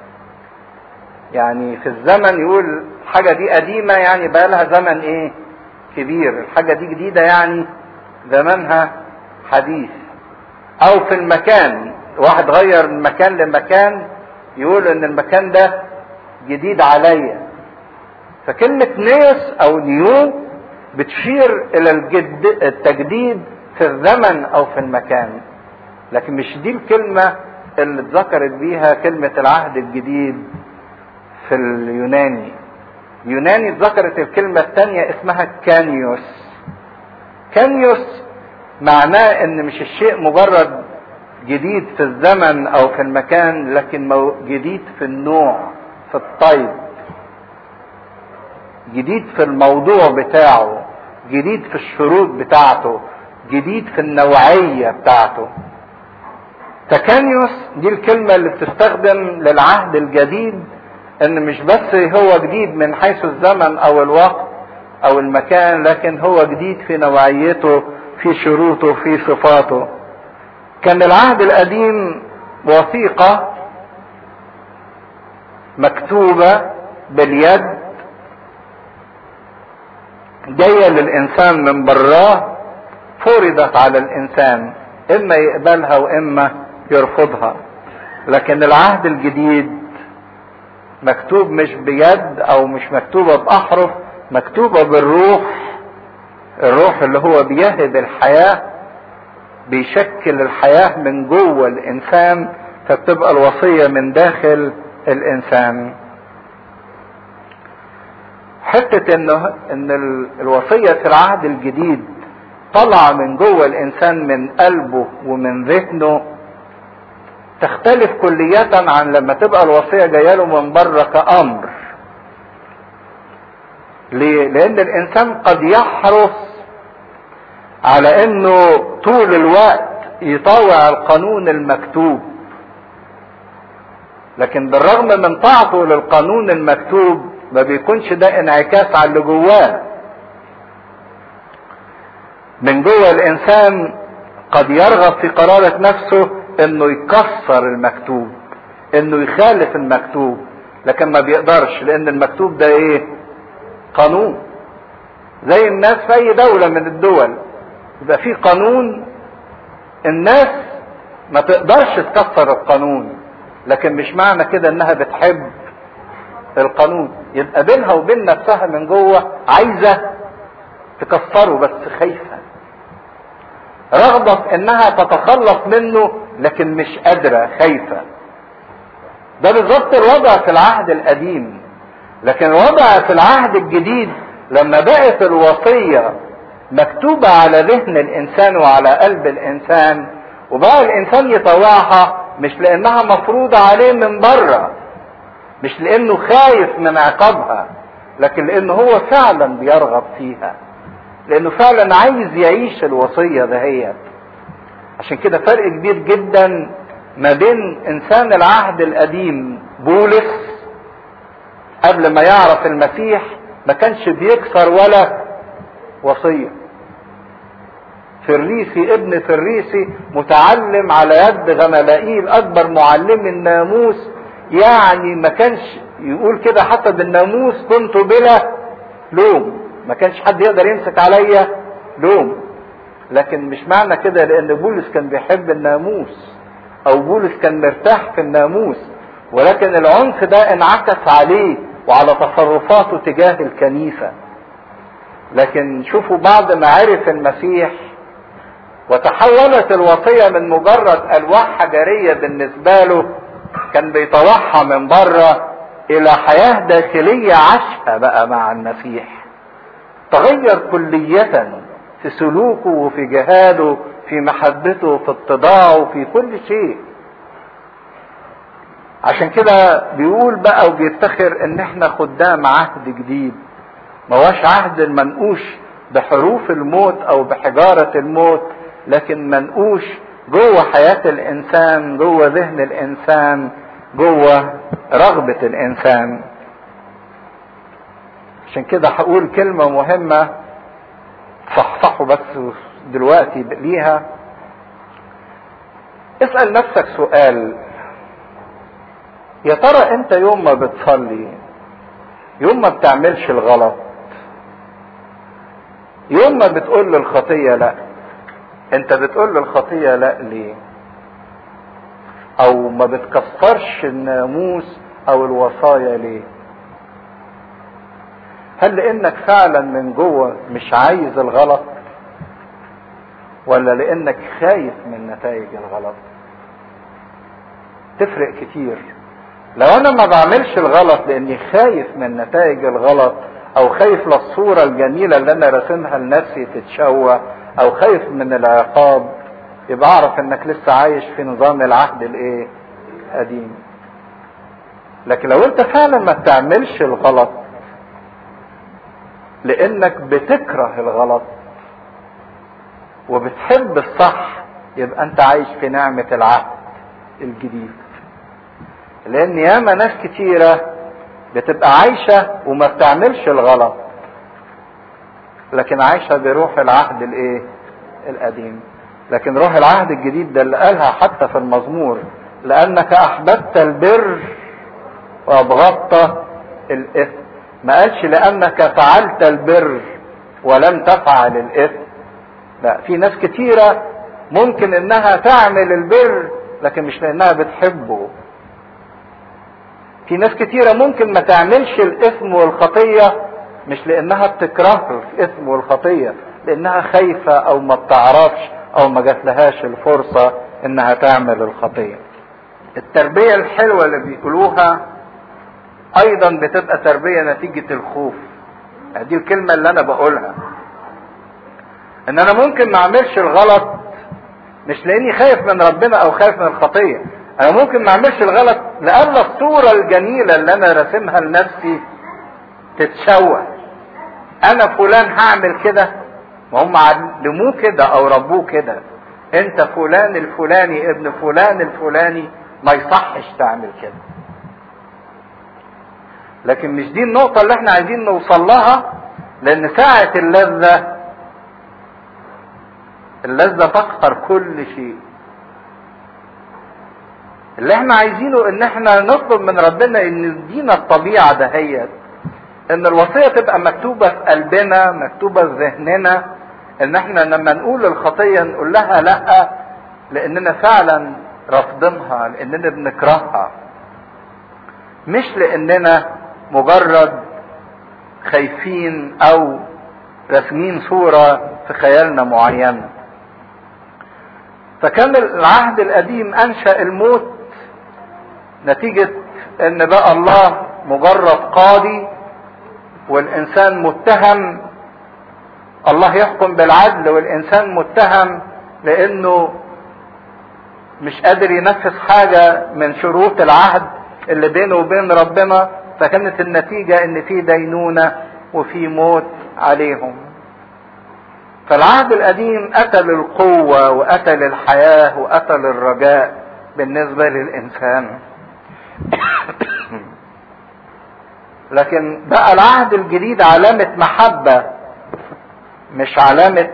S1: يعني في الزمن يقول الحاجة دي قديمة يعني بقى لها زمن ايه كبير الحاجة دي جديدة يعني زمنها حديث او في المكان واحد غير من مكان لمكان يقول ان المكان ده جديد عليا فكلمة نيوس او نيو بتشير الى الجد التجديد في الزمن او في المكان لكن مش دي الكلمة اللي اتذكرت بيها كلمة العهد الجديد في اليوناني يوناني ذكرت الكلمة الثانية اسمها كانيوس كانيوس معناه ان مش الشيء مجرد جديد في الزمن او في المكان لكن جديد في النوع في الطيب جديد في الموضوع بتاعه جديد في الشروط بتاعته جديد في النوعية بتاعته تكانيوس دي الكلمة اللي بتستخدم للعهد الجديد ان مش بس هو جديد من حيث الزمن او الوقت او المكان لكن هو جديد في نوعيته في شروطه في صفاته كان العهد القديم وثيقة مكتوبة باليد جاية للإنسان من براه فرضت على الإنسان إما يقبلها وإما يرفضها لكن العهد الجديد مكتوب مش بيد أو مش مكتوبة بأحرف مكتوبة بالروح الروح اللي هو بيهب الحياة بيشكل الحياة من جوه الإنسان فبتبقى الوصية من داخل الإنسان حتة إنه إن الوصية في العهد الجديد طالعة من جوه الإنسان من قلبه ومن ذهنه تختلف كلية عن لما تبقى الوصية جاية له من بره كأمر ليه؟ لأن الإنسان قد يحرص على إنه طول الوقت يطاوع القانون المكتوب لكن بالرغم من طاعته للقانون المكتوب ما بيكونش ده انعكاس على اللي جواه من جوه الانسان قد يرغب في قرارة نفسه انه يكسر المكتوب انه يخالف المكتوب لكن ما بيقدرش لان المكتوب ده ايه قانون زي الناس في اي دولة من الدول يبقى في قانون الناس ما تقدرش تكسر القانون لكن مش معنى كده انها بتحب القانون يبقى بينها وبين نفسها من جوه عايزه تكسره بس خايفه رغبه في انها تتخلص منه لكن مش قادره خايفه ده بالظبط الوضع في العهد القديم لكن الوضع في العهد الجديد لما بقت الوصيه مكتوبه على ذهن الانسان وعلى قلب الانسان وبقى الانسان يطوعها مش لانها مفروضه عليه من بره مش لانه خايف من عقابها لكن لانه هو فعلا بيرغب فيها لانه فعلا عايز يعيش الوصيه دهيت عشان كده فرق كبير جدا ما بين انسان العهد القديم بولس قبل ما يعرف المسيح ما كانش بيكسر ولا وصيه فريسي ابن فريسي متعلم على يد غملائيل اكبر معلم الناموس يعني ما كانش يقول كده حتى بالناموس كنت بلا لوم ما كانش حد يقدر يمسك عليا لوم لكن مش معنى كده لان بولس كان بيحب الناموس او بولس كان مرتاح في الناموس ولكن العنف ده انعكس عليه وعلى تصرفاته تجاه الكنيسة لكن شوفوا بعد ما عرف المسيح وتحولت الوصية من مجرد ألواح حجرية بالنسبة له كان بيطوعها من بره إلى حياة داخلية عاشها بقى مع المسيح تغير كلية في سلوكه وفي جهاده في محبته في اتضاعه في كل شيء عشان كده بيقول بقى وبيفتخر ان احنا خدام عهد جديد ما هوش عهد المنقوش بحروف الموت او بحجارة الموت لكن منقوش جوه حياة الانسان جوه ذهن الانسان جوه رغبة الانسان عشان كده هقول كلمة مهمة صحصحوا بس دلوقتي ليها اسأل نفسك سؤال يا ترى انت يوم ما بتصلي يوم ما بتعملش الغلط يوم ما بتقول للخطية لا انت بتقول للخطية لا ليه او ما بتكسرش الناموس او الوصايا ليه هل لانك فعلا من جوه مش عايز الغلط ولا لانك خايف من نتائج الغلط تفرق كتير لو انا ما بعملش الغلط لاني خايف من نتائج الغلط او خايف للصورة الجميلة اللي انا راسمها لنفسي تتشوه او خايف من العقاب يبقى اعرف انك لسه عايش في نظام العهد الايه قديم لكن لو انت فعلا ما بتعملش الغلط لانك بتكره الغلط وبتحب الصح يبقى انت عايش في نعمة العهد الجديد لان ياما ناس كتيرة بتبقى عايشة وما بتعملش الغلط لكن عايشة بروح العهد الايه القديم لكن روح العهد الجديد ده اللي قالها حتى في المزمور لانك احببت البر وابغضت الاثم ما قالش لانك فعلت البر ولم تفعل الاثم لا في ناس كتيرة ممكن انها تعمل البر لكن مش لانها بتحبه في ناس كتيرة ممكن ما تعملش الاثم والخطية مش لانها بتكره الاثم والخطية لانها خايفة او ما بتعرفش او ما جاتلهاش الفرصة انها تعمل الخطية التربية الحلوة اللي بيقولوها ايضا بتبقى تربية نتيجة الخوف دي الكلمة اللي انا بقولها ان انا ممكن ما اعملش الغلط مش لاني خايف من ربنا او خايف من الخطية انا ممكن ما اعملش الغلط لان الصورة الجميلة اللي انا راسمها لنفسي تتشوه انا فلان هعمل كده وهم علموه كده او ربوه كده انت فلان الفلاني ابن فلان الفلاني ما يصحش تعمل كده لكن مش دي النقطة اللي احنا عايزين نوصل لها لان ساعة اللذة اللذة تقهر كل شيء اللي احنا عايزينه ان احنا نطلب من ربنا ان يدينا الطبيعة دهيت ان الوصية تبقى مكتوبة في قلبنا مكتوبة في ذهننا ان احنا لما نقول الخطية نقول لها لا لاننا فعلا رافضينها لاننا بنكرهها مش لاننا مجرد خايفين او راسمين صورة في خيالنا معينة فكان العهد القديم انشأ الموت نتيجة ان بقى الله مجرد قاضي والانسان متهم الله يحكم بالعدل والانسان متهم لانه مش قادر ينفذ حاجة من شروط العهد اللي بينه وبين ربنا فكانت النتيجة ان في دينونة وفي موت عليهم فالعهد القديم قتل القوة وقتل الحياة وقتل الرجاء بالنسبة للإنسان لكن بقى العهد الجديد علامة محبة مش علامة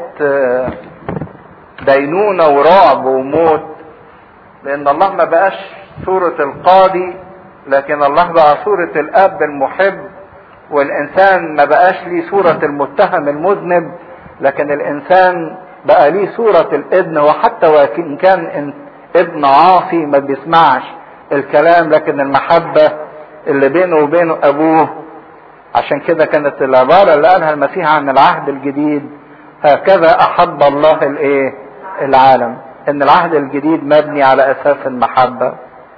S1: دينونة ورعب وموت لأن الله ما بقاش صورة القاضي لكن الله بقى صورة الأب المحب والإنسان ما بقاش ليه صورة المتهم المذنب لكن الإنسان بقى ليه صورة الابن وحتى وإن كان ابن عاصي ما بيسمعش الكلام لكن المحبة اللي بينه وبين أبوه عشان كده كانت العبارة اللي قالها المسيح عن العهد الجديد هكذا أحب الله الإيه؟ العالم إن العهد الجديد مبني على أساس المحبة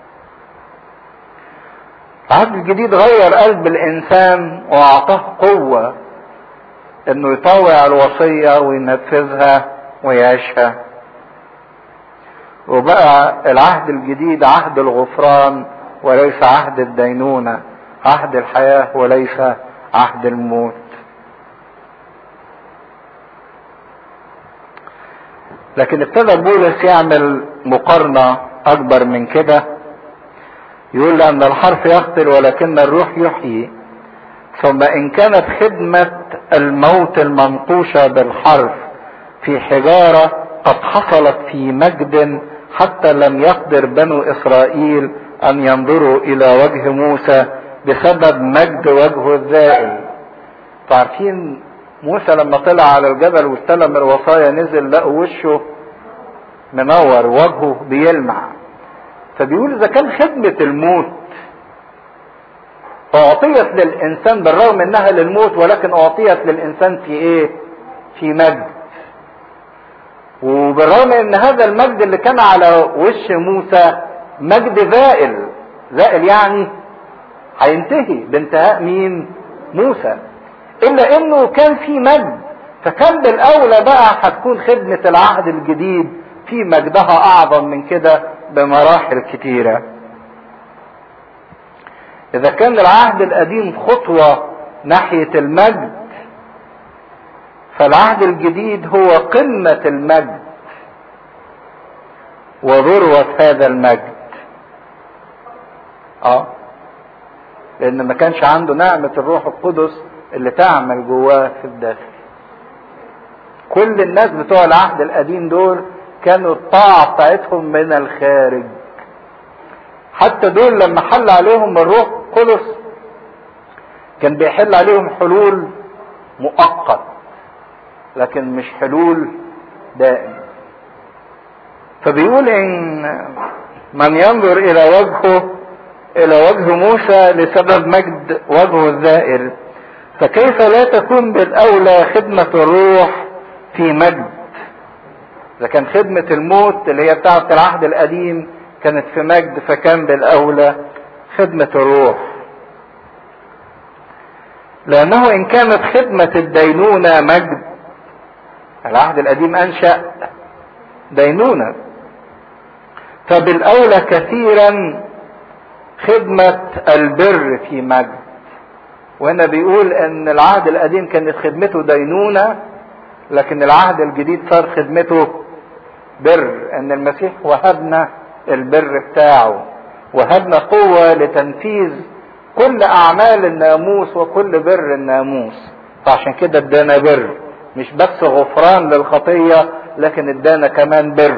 S1: العهد الجديد غير قلب الإنسان وأعطاه قوة إنه يطوع الوصية وينفذها ويعيشها وبقى العهد الجديد عهد الغفران وليس عهد الدينونة عهد الحياة وليس عهد الموت لكن ابتدى بولس يعمل مقارنة أكبر من كده يقول أن الحرف يقتل ولكن الروح يحيي ثم إن كانت خدمة الموت المنقوشة بالحرف في حجارة قد حصلت في مجد حتى لم يقدر بنو إسرائيل أن ينظروا إلى وجه موسى بسبب مجد وجهه الزائل عارفين موسى لما طلع على الجبل واستلم الوصايا نزل لقوا وشه منور وجهه بيلمع فبيقول اذا كان خدمة الموت اعطيت للانسان بالرغم انها للموت ولكن اعطيت للانسان في ايه في مجد وبالرغم ان هذا المجد اللي كان على وش موسى مجد زائل زائل يعني هينتهي بانتهاء مين موسى الا انه كان في مجد فكان بالاولى بقى هتكون خدمة العهد الجديد في مجدها اعظم من كده بمراحل كتيرة اذا كان العهد القديم خطوة ناحية المجد فالعهد الجديد هو قمة المجد وذروة هذا المجد اه لان ما كانش عنده نعمة الروح القدس اللي تعمل جواه في الداخل كل الناس بتوع العهد القديم دول كانوا الطاعة بتاعتهم من الخارج حتى دول لما حل عليهم الروح القدس كان بيحل عليهم حلول مؤقت لكن مش حلول دائم فبيقول ان من ينظر الى وجهه الى وجه موسى لسبب مجد وجهه الزائر فكيف لا تكون بالاولى خدمة الروح في مجد اذا كان خدمة الموت اللي هي بتاعة العهد القديم كانت في مجد فكان بالاولى خدمة الروح لانه ان كانت خدمة الدينونة مجد العهد القديم انشأ دينونة فبالاولى كثيرا خدمة البر في مجد وهنا بيقول ان العهد القديم كانت خدمته دينونة لكن العهد الجديد صار خدمته بر ان المسيح وهبنا البر بتاعه وهبنا قوة لتنفيذ كل اعمال الناموس وكل بر الناموس فعشان كده ادانا بر مش بس غفران للخطية لكن ادانا كمان بر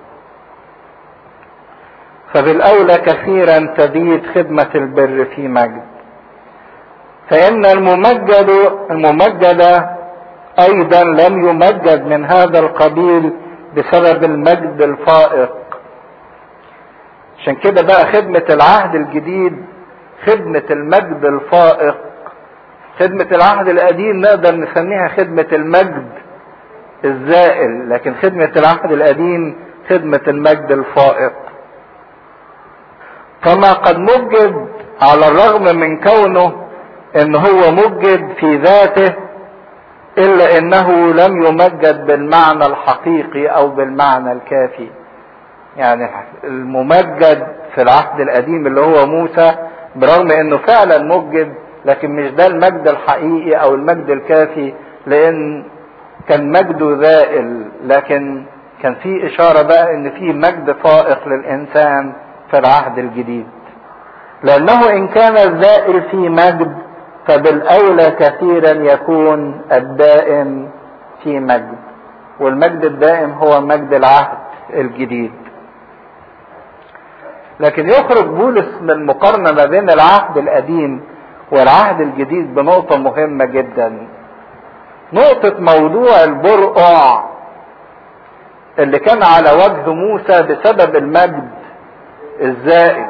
S1: فبالاولى كثيرا تزيد خدمة البر في مجد فان الممجد الممجد ايضا لم يمجد من هذا القبيل بسبب المجد الفائق عشان كده بقى خدمة العهد الجديد خدمة المجد الفائق خدمة العهد القديم نقدر نسميها خدمة المجد الزائل لكن خدمة العهد القديم خدمة المجد الفائق فما قد مجد على الرغم من كونه ان هو مجد في ذاته الا انه لم يمجد بالمعنى الحقيقي او بالمعنى الكافي يعني الممجد في العهد القديم اللي هو موسى برغم انه فعلا مجد لكن مش ده المجد الحقيقي او المجد الكافي لان كان مجده زائل لكن كان في اشارة بقى ان في مجد فائق للانسان في العهد الجديد لانه ان كان الزائل في مجد فبالاولى كثيرا يكون الدائم في مجد والمجد الدائم هو مجد العهد الجديد لكن يخرج بولس من مقارنة ما بين العهد القديم والعهد الجديد بنقطة مهمة جدا نقطة موضوع البرقع اللي كان على وجه موسى بسبب المجد الزائد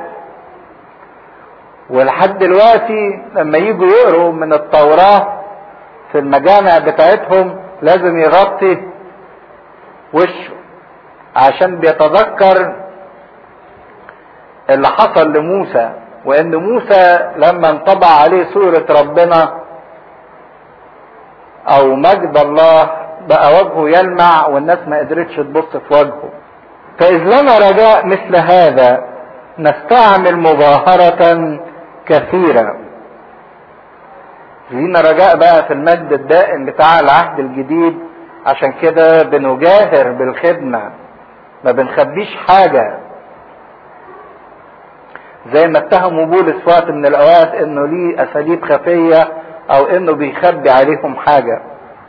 S1: ولحد دلوقتي لما يجوا يقروا من التوراة في المجامع بتاعتهم لازم يغطي وشه عشان بيتذكر اللي حصل لموسى وان موسى لما انطبع عليه صورة ربنا او مجد الله بقى وجهه يلمع والناس ما قدرتش تبص في وجهه فاذ لنا رجاء مثل هذا نستعمل مظاهرة كثيرة لينا رجاء بقى في المجد الدائم بتاع العهد الجديد عشان كده بنجاهر بالخدمة ما بنخبيش حاجة زي ما اتهموا بولس في وقت من الاوقات انه ليه اساليب خفية او انه بيخبي عليهم حاجة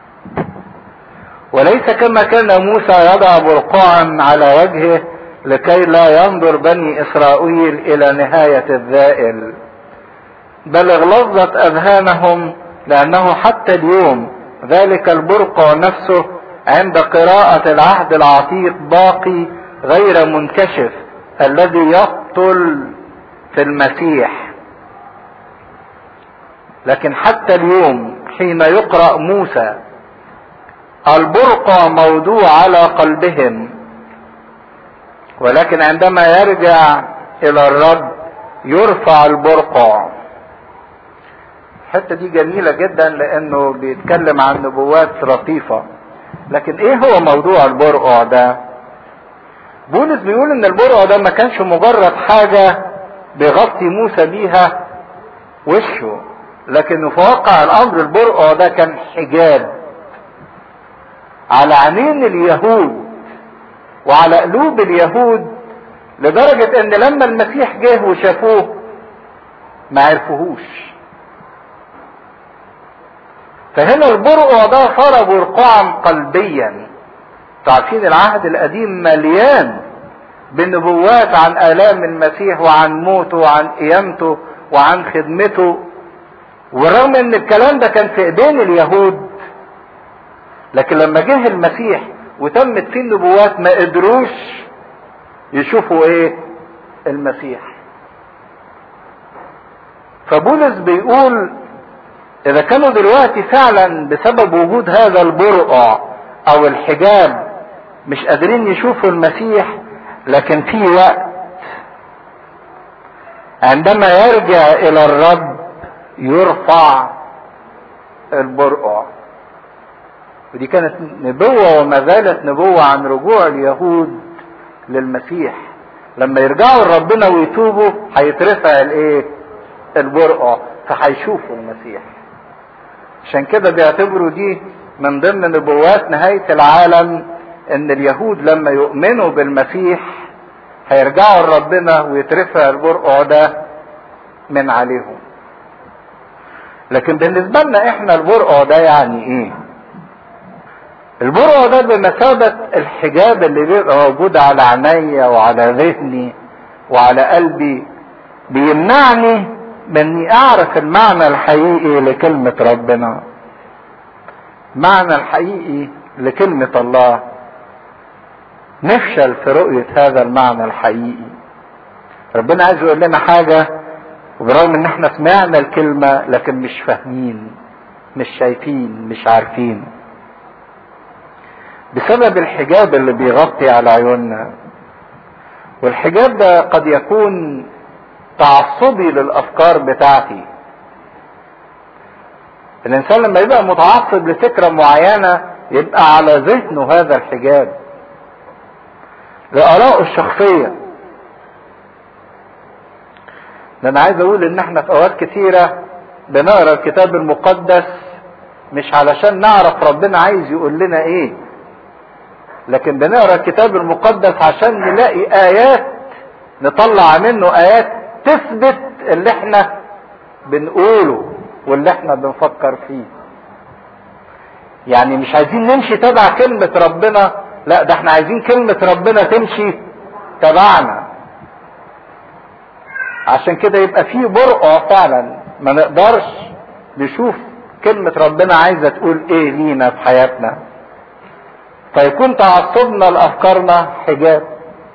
S1: وليس كما كان موسى يضع برقعا على وجهه لكي لا ينظر بني اسرائيل الى نهاية الذائل بل اغلظت اذهانهم لانه حتى اليوم ذلك البرقع نفسه عند قراءة العهد العتيق باقي غير منكشف الذي يقتل في المسيح لكن حتى اليوم حين يقرأ موسى البرقع موضوع على قلبهم ولكن عندما يرجع الى الرب يرفع البرقع الحتة دي جميلة جدا لانه بيتكلم عن نبوات لطيفة لكن ايه هو موضوع البرقع ده بولس بيقول ان البرقع ده ما كانش مجرد حاجة بيغطي موسى بيها وشه لكن في واقع الامر البرقع ده كان حجاب على عينين اليهود وعلى قلوب اليهود لدرجة ان لما المسيح جه وشافوه ما عرفوهوش فهنا البرقع ده صار برقعا قلبيا عارفين العهد القديم مليان بنبوات عن آلام المسيح وعن موته وعن قيامته وعن خدمته ورغم ان الكلام ده كان في ايدين اليهود لكن لما جه المسيح وتمت فيه النبوات ما قدروش يشوفوا ايه المسيح فبولس بيقول اذا كانوا دلوقتي فعلا بسبب وجود هذا البرقع او الحجاب مش قادرين يشوفوا المسيح لكن في وقت عندما يرجع الى الرب يرفع البرقع ودي كانت نبوة وما زالت نبوة عن رجوع اليهود للمسيح لما يرجعوا لربنا ويتوبوا هيترفع الايه البرقع فهيشوفوا المسيح عشان كده بيعتبروا دي من ضمن نبوات نهاية العالم ان اليهود لما يؤمنوا بالمسيح هيرجعوا لربنا ويترفع البرقع ده من عليهم لكن بالنسبة لنا احنا البرقع ده يعني ايه البرقع ده بمثابة الحجاب اللي بيبقى موجود على عينيا وعلى ذهني وعلى قلبي بيمنعني من اني اعرف المعنى الحقيقي لكلمة ربنا معنى الحقيقي لكلمة الله نفشل في رؤية هذا المعنى الحقيقي ربنا عايز يقول لنا حاجة وبرغم ان احنا سمعنا الكلمة لكن مش فاهمين مش شايفين مش عارفين بسبب الحجاب اللي بيغطي على عيوننا والحجاب ده قد يكون تعصبي للافكار بتاعتي الانسان لما يبقى متعصب لفكره معينه يبقى على ذهنه هذا الحجاب لارائه الشخصيه ده انا عايز اقول ان احنا في اوقات كثيره بنقرا الكتاب المقدس مش علشان نعرف ربنا عايز يقول لنا ايه لكن بنقرا الكتاب المقدس عشان نلاقي ايات نطلع منه ايات تثبت اللي احنا بنقوله واللي احنا بنفكر فيه يعني مش عايزين نمشي تبع كلمة ربنا لا ده احنا عايزين كلمة ربنا تمشي تبعنا عشان كده يبقى في برقع فعلا ما نقدرش نشوف كلمة ربنا عايزة تقول ايه لينا في حياتنا فيكون تعصبنا لافكارنا حجاب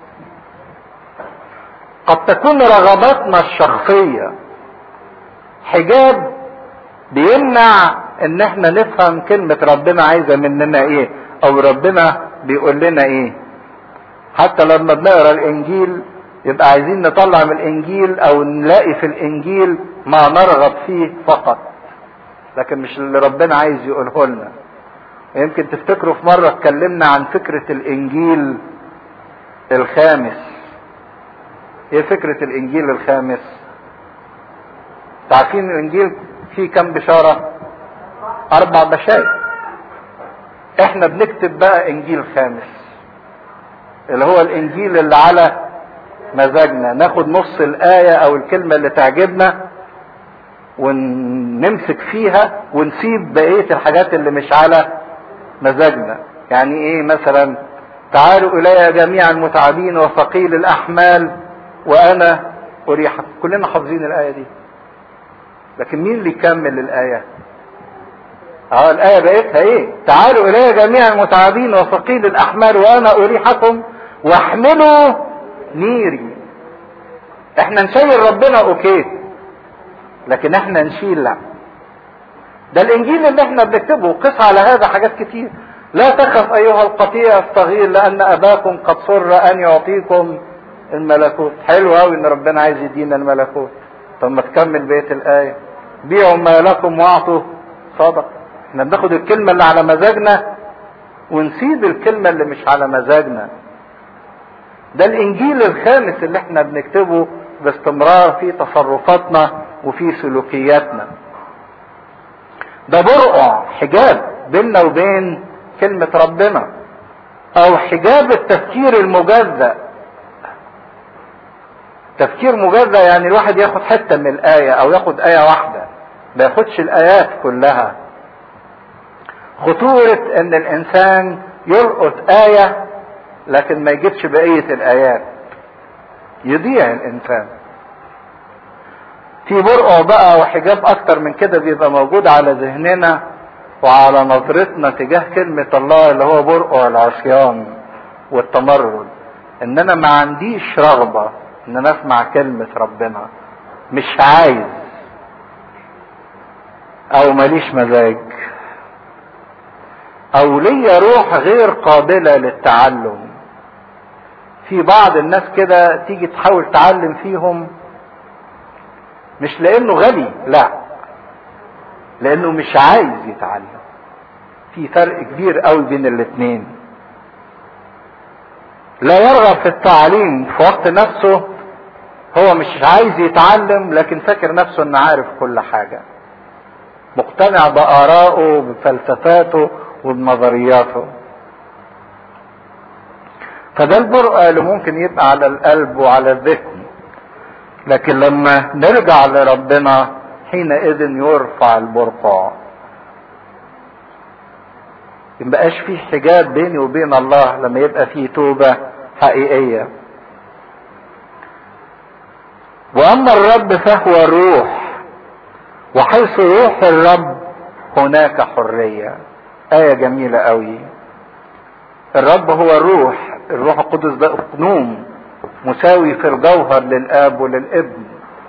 S1: قد تكون رغباتنا الشخصية حجاب بيمنع ان احنا نفهم كلمة ربنا عايزة مننا ايه او ربنا بيقول لنا ايه حتى لما بنقرا الانجيل يبقى عايزين نطلع من الانجيل او نلاقي في الانجيل ما نرغب فيه فقط لكن مش اللي ربنا عايز يقوله لنا يمكن تفتكروا في مرة اتكلمنا عن فكرة الانجيل الخامس ايه فكرة الانجيل الخامس تعرفين الانجيل فيه كم بشارة اربع بشائر احنا بنكتب بقى انجيل خامس اللي هو الانجيل اللي على مزاجنا ناخد نص الاية او الكلمة اللي تعجبنا ونمسك فيها ونسيب بقية الحاجات اللي مش على مزاجنا يعني ايه مثلا تعالوا الي جميعا المتعبين وثقيل الاحمال وانا اريحكم كلنا حافظين الايه دي لكن مين اللي يكمل الايه اه الايه بقيتها ايه تعالوا الي جميعا المتعبين وثقيل الاحمال وانا اريحكم واحملوا نيري احنا نشيل ربنا اوكي لكن احنا نشيل لا ده الانجيل اللي احنا بنكتبه قس على هذا حاجات كتير لا تخف ايها القطيع الصغير لان اباكم قد سر ان يعطيكم الملكوت حلو قوي ان ربنا عايز يدينا الملكوت طب ما تكمل بقيه الايه بيعوا ما لكم واعطوا صدق احنا بناخد الكلمه اللي على مزاجنا ونسيب الكلمه اللي مش على مزاجنا ده الانجيل الخامس اللي احنا بنكتبه باستمرار في تصرفاتنا وفي سلوكياتنا ده برقع حجاب بيننا وبين كلمة ربنا او حجاب التفكير المجزأ تفكير مجزأ يعني الواحد ياخد حتة من الآية أو ياخد آية واحدة ما ياخدش الآيات كلها خطورة إن الإنسان يلقط آية لكن ما يجيبش بقية الآيات يضيع الإنسان في برقع بقى وحجاب أكتر من كده بيبقى موجود على ذهننا وعلى نظرتنا تجاه كلمة الله اللي هو برقع العصيان والتمرد ان انا ما عنديش رغبة ان انا اسمع كلمة ربنا مش عايز او ماليش مزاج او ليا روح غير قابلة للتعلم في بعض الناس كده تيجي تحاول تعلم فيهم مش لانه غبي لا لانه مش عايز يتعلم في فرق كبير قوي بين الاتنين لا يرغب في التعليم في وقت نفسه هو مش عايز يتعلم لكن فاكر نفسه انه عارف كل حاجة مقتنع بآرائه بفلسفاته وبنظرياته فده البرقع اللي ممكن يبقى على القلب وعلى الذهن لكن لما نرجع لربنا حينئذ يرفع البرقع مبقاش فيه حجاب بيني وبين الله لما يبقى فيه توبة حقيقية واما الرب فهو الروح وحيث روح الرب هناك حرية آية جميلة قوي الرب هو الروح الروح القدس ده اقنوم مساوي في الجوهر للاب وللابن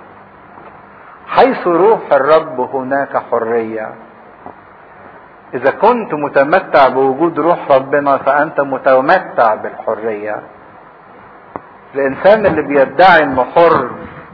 S1: حيث روح الرب هناك حريه اذا كنت متمتع بوجود روح ربنا فانت متمتع بالحريه الانسان اللي بيدعي انه حر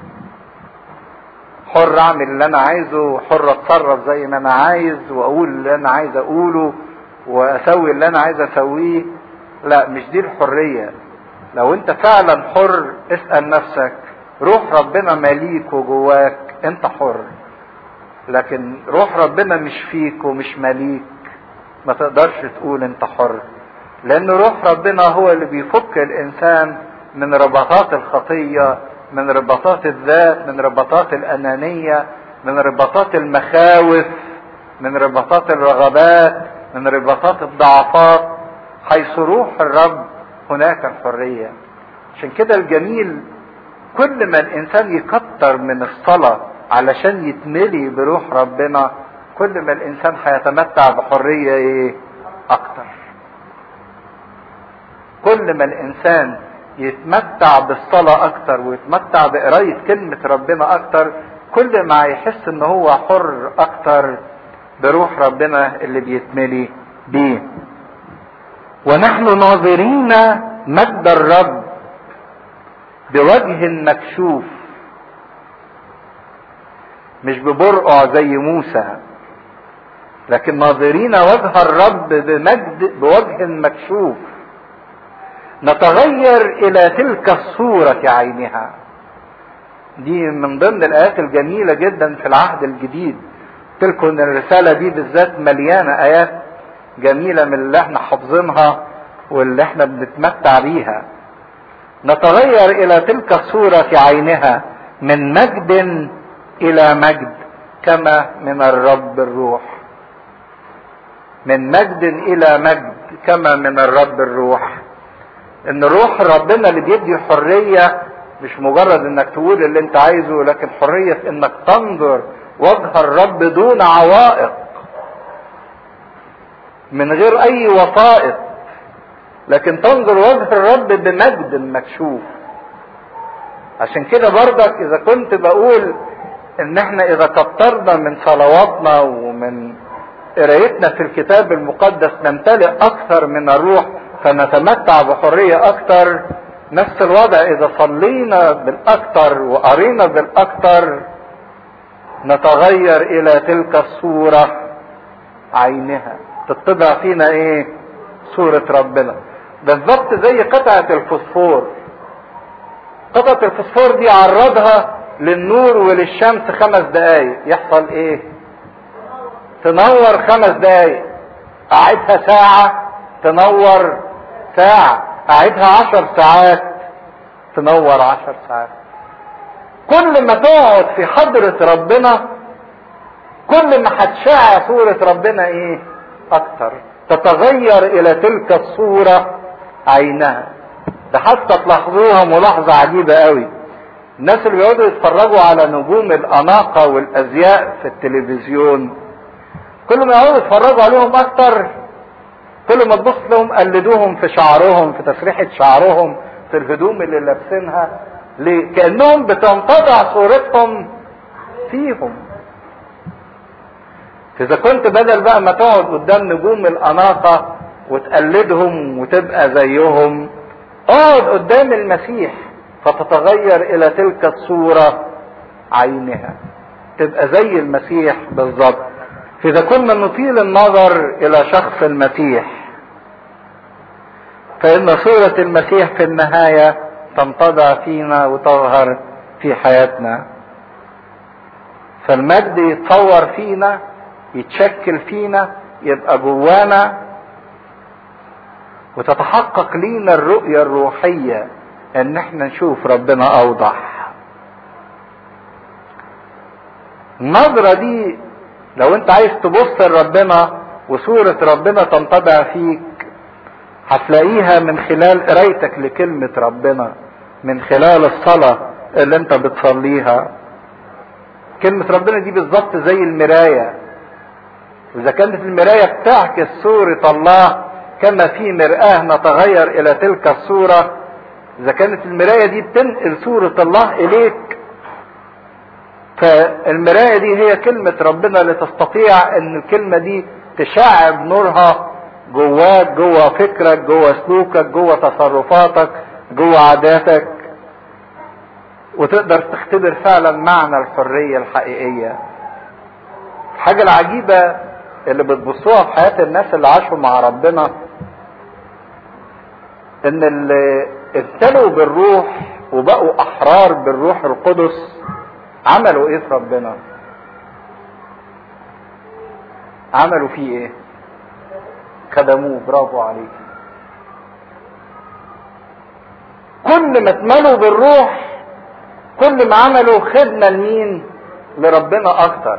S1: حر اعمل اللي انا عايزه حر اتصرف زي ما انا عايز واقول اللي انا عايز اقوله واسوي اللي انا عايز اسويه لا مش دي الحريه لو انت فعلا حر اسال نفسك روح ربنا ماليك وجواك انت حر لكن روح ربنا مش فيك ومش ماليك ما تقدرش تقول انت حر لان روح ربنا هو اللي بيفك الانسان من رباطات الخطيه من رباطات الذات من رباطات الانانيه من رباطات المخاوف من رباطات الرغبات من رباطات الضعفات حيث روح الرب هناك الحريه عشان كده الجميل كل ما الانسان يكتر من الصلاه علشان يتملي بروح ربنا كل ما الانسان هيتمتع بحريه ايه اكتر كل ما الانسان يتمتع بالصلاة اكتر ويتمتع بقراية كلمة ربنا اكتر كل ما يحس ان هو حر اكتر بروح ربنا اللي بيتملي بيه ونحن ناظرين مجد الرب بوجه مكشوف مش ببرقع زي موسى لكن ناظرين وجه الرب بمجد بوجه مكشوف نتغير الى تلك الصورة عينها دي من ضمن الايات الجميلة جدا في العهد الجديد تلك ان الرسالة دي بالذات مليانة ايات جميلة من اللي احنا حافظينها واللي احنا بنتمتع بيها نتغير الى تلك الصورة عينها من مجد الى مجد كما من الرب الروح من مجد الى مجد كما من الرب الروح ان روح ربنا اللي بيدي حرية مش مجرد انك تقول اللي انت عايزه لكن حرية في انك تنظر وجه الرب دون عوائق من غير اي وسائط لكن تنظر وجه الرب بمجد مكشوف عشان كده برضك اذا كنت بقول ان احنا اذا كترنا من صلواتنا ومن قرايتنا في الكتاب المقدس نمتلئ اكثر من الروح فنتمتع بحرية اكثر نفس الوضع اذا صلينا بالاكثر وقرينا بالاكثر نتغير الى تلك الصورة عينها تطبع فينا ايه صورة ربنا بالظبط زي قطعة الفوسفور قطعة الفوسفور دي عرضها للنور وللشمس خمس دقايق يحصل ايه تنور خمس دقايق قعدها ساعة تنور ساعة قعدها عشر ساعات تنور عشر ساعات كل ما تقعد في حضرة ربنا كل ما هتشع صورة ربنا ايه اكتر تتغير الى تلك الصورة عينها ده حتى تلاحظوها ملاحظة عجيبة قوي الناس اللي بيقعدوا يتفرجوا على نجوم الاناقة والازياء في التلفزيون كل ما يقعدوا يتفرجوا عليهم اكتر كل ما تبص لهم قلدوهم في شعرهم في تسريحة شعرهم في الهدوم اللي لابسينها ليه؟ كأنهم بتنتزع صورتهم فيهم إذا كنت بدل بقى ما تقعد قدام نجوم الأناقة وتقلدهم وتبقى زيهم اقعد قدام المسيح فتتغير إلى تلك الصورة عينها تبقى زي المسيح بالظبط فإذا كنا نطيل النظر إلى شخص المسيح فإن صورة المسيح في النهاية تنتضع فينا وتظهر في حياتنا فالمجد يتصور فينا يتشكل فينا يبقى جوانا وتتحقق لينا الرؤية الروحية ان احنا نشوف ربنا اوضح النظرة دي لو انت عايز تبص لربنا وصورة ربنا تنطبع فيك هتلاقيها من خلال قرايتك لكلمة ربنا من خلال الصلاة اللي انت بتصليها كلمة ربنا دي بالظبط زي المراية واذا كانت المراية بتعكس صورة الله كما في مرآة نتغير الى تلك الصورة اذا كانت المراية دي بتنقل صورة الله اليك فالمراية دي هي كلمة ربنا اللي تستطيع ان الكلمة دي تشعب نورها جواك جوا فكرك جوا سلوكك جوا تصرفاتك جوا عاداتك وتقدر تختبر فعلا معنى الحرية الحقيقية الحاجة العجيبة اللي بتبصوها في حياة الناس اللي عاشوا مع ربنا ان اللي ابتلوا بالروح وبقوا احرار بالروح القدس عملوا ايه في ربنا عملوا فيه ايه خدموه برافو عليك كل ما اتملوا بالروح كل ما عملوا خدمة لمين لربنا اكتر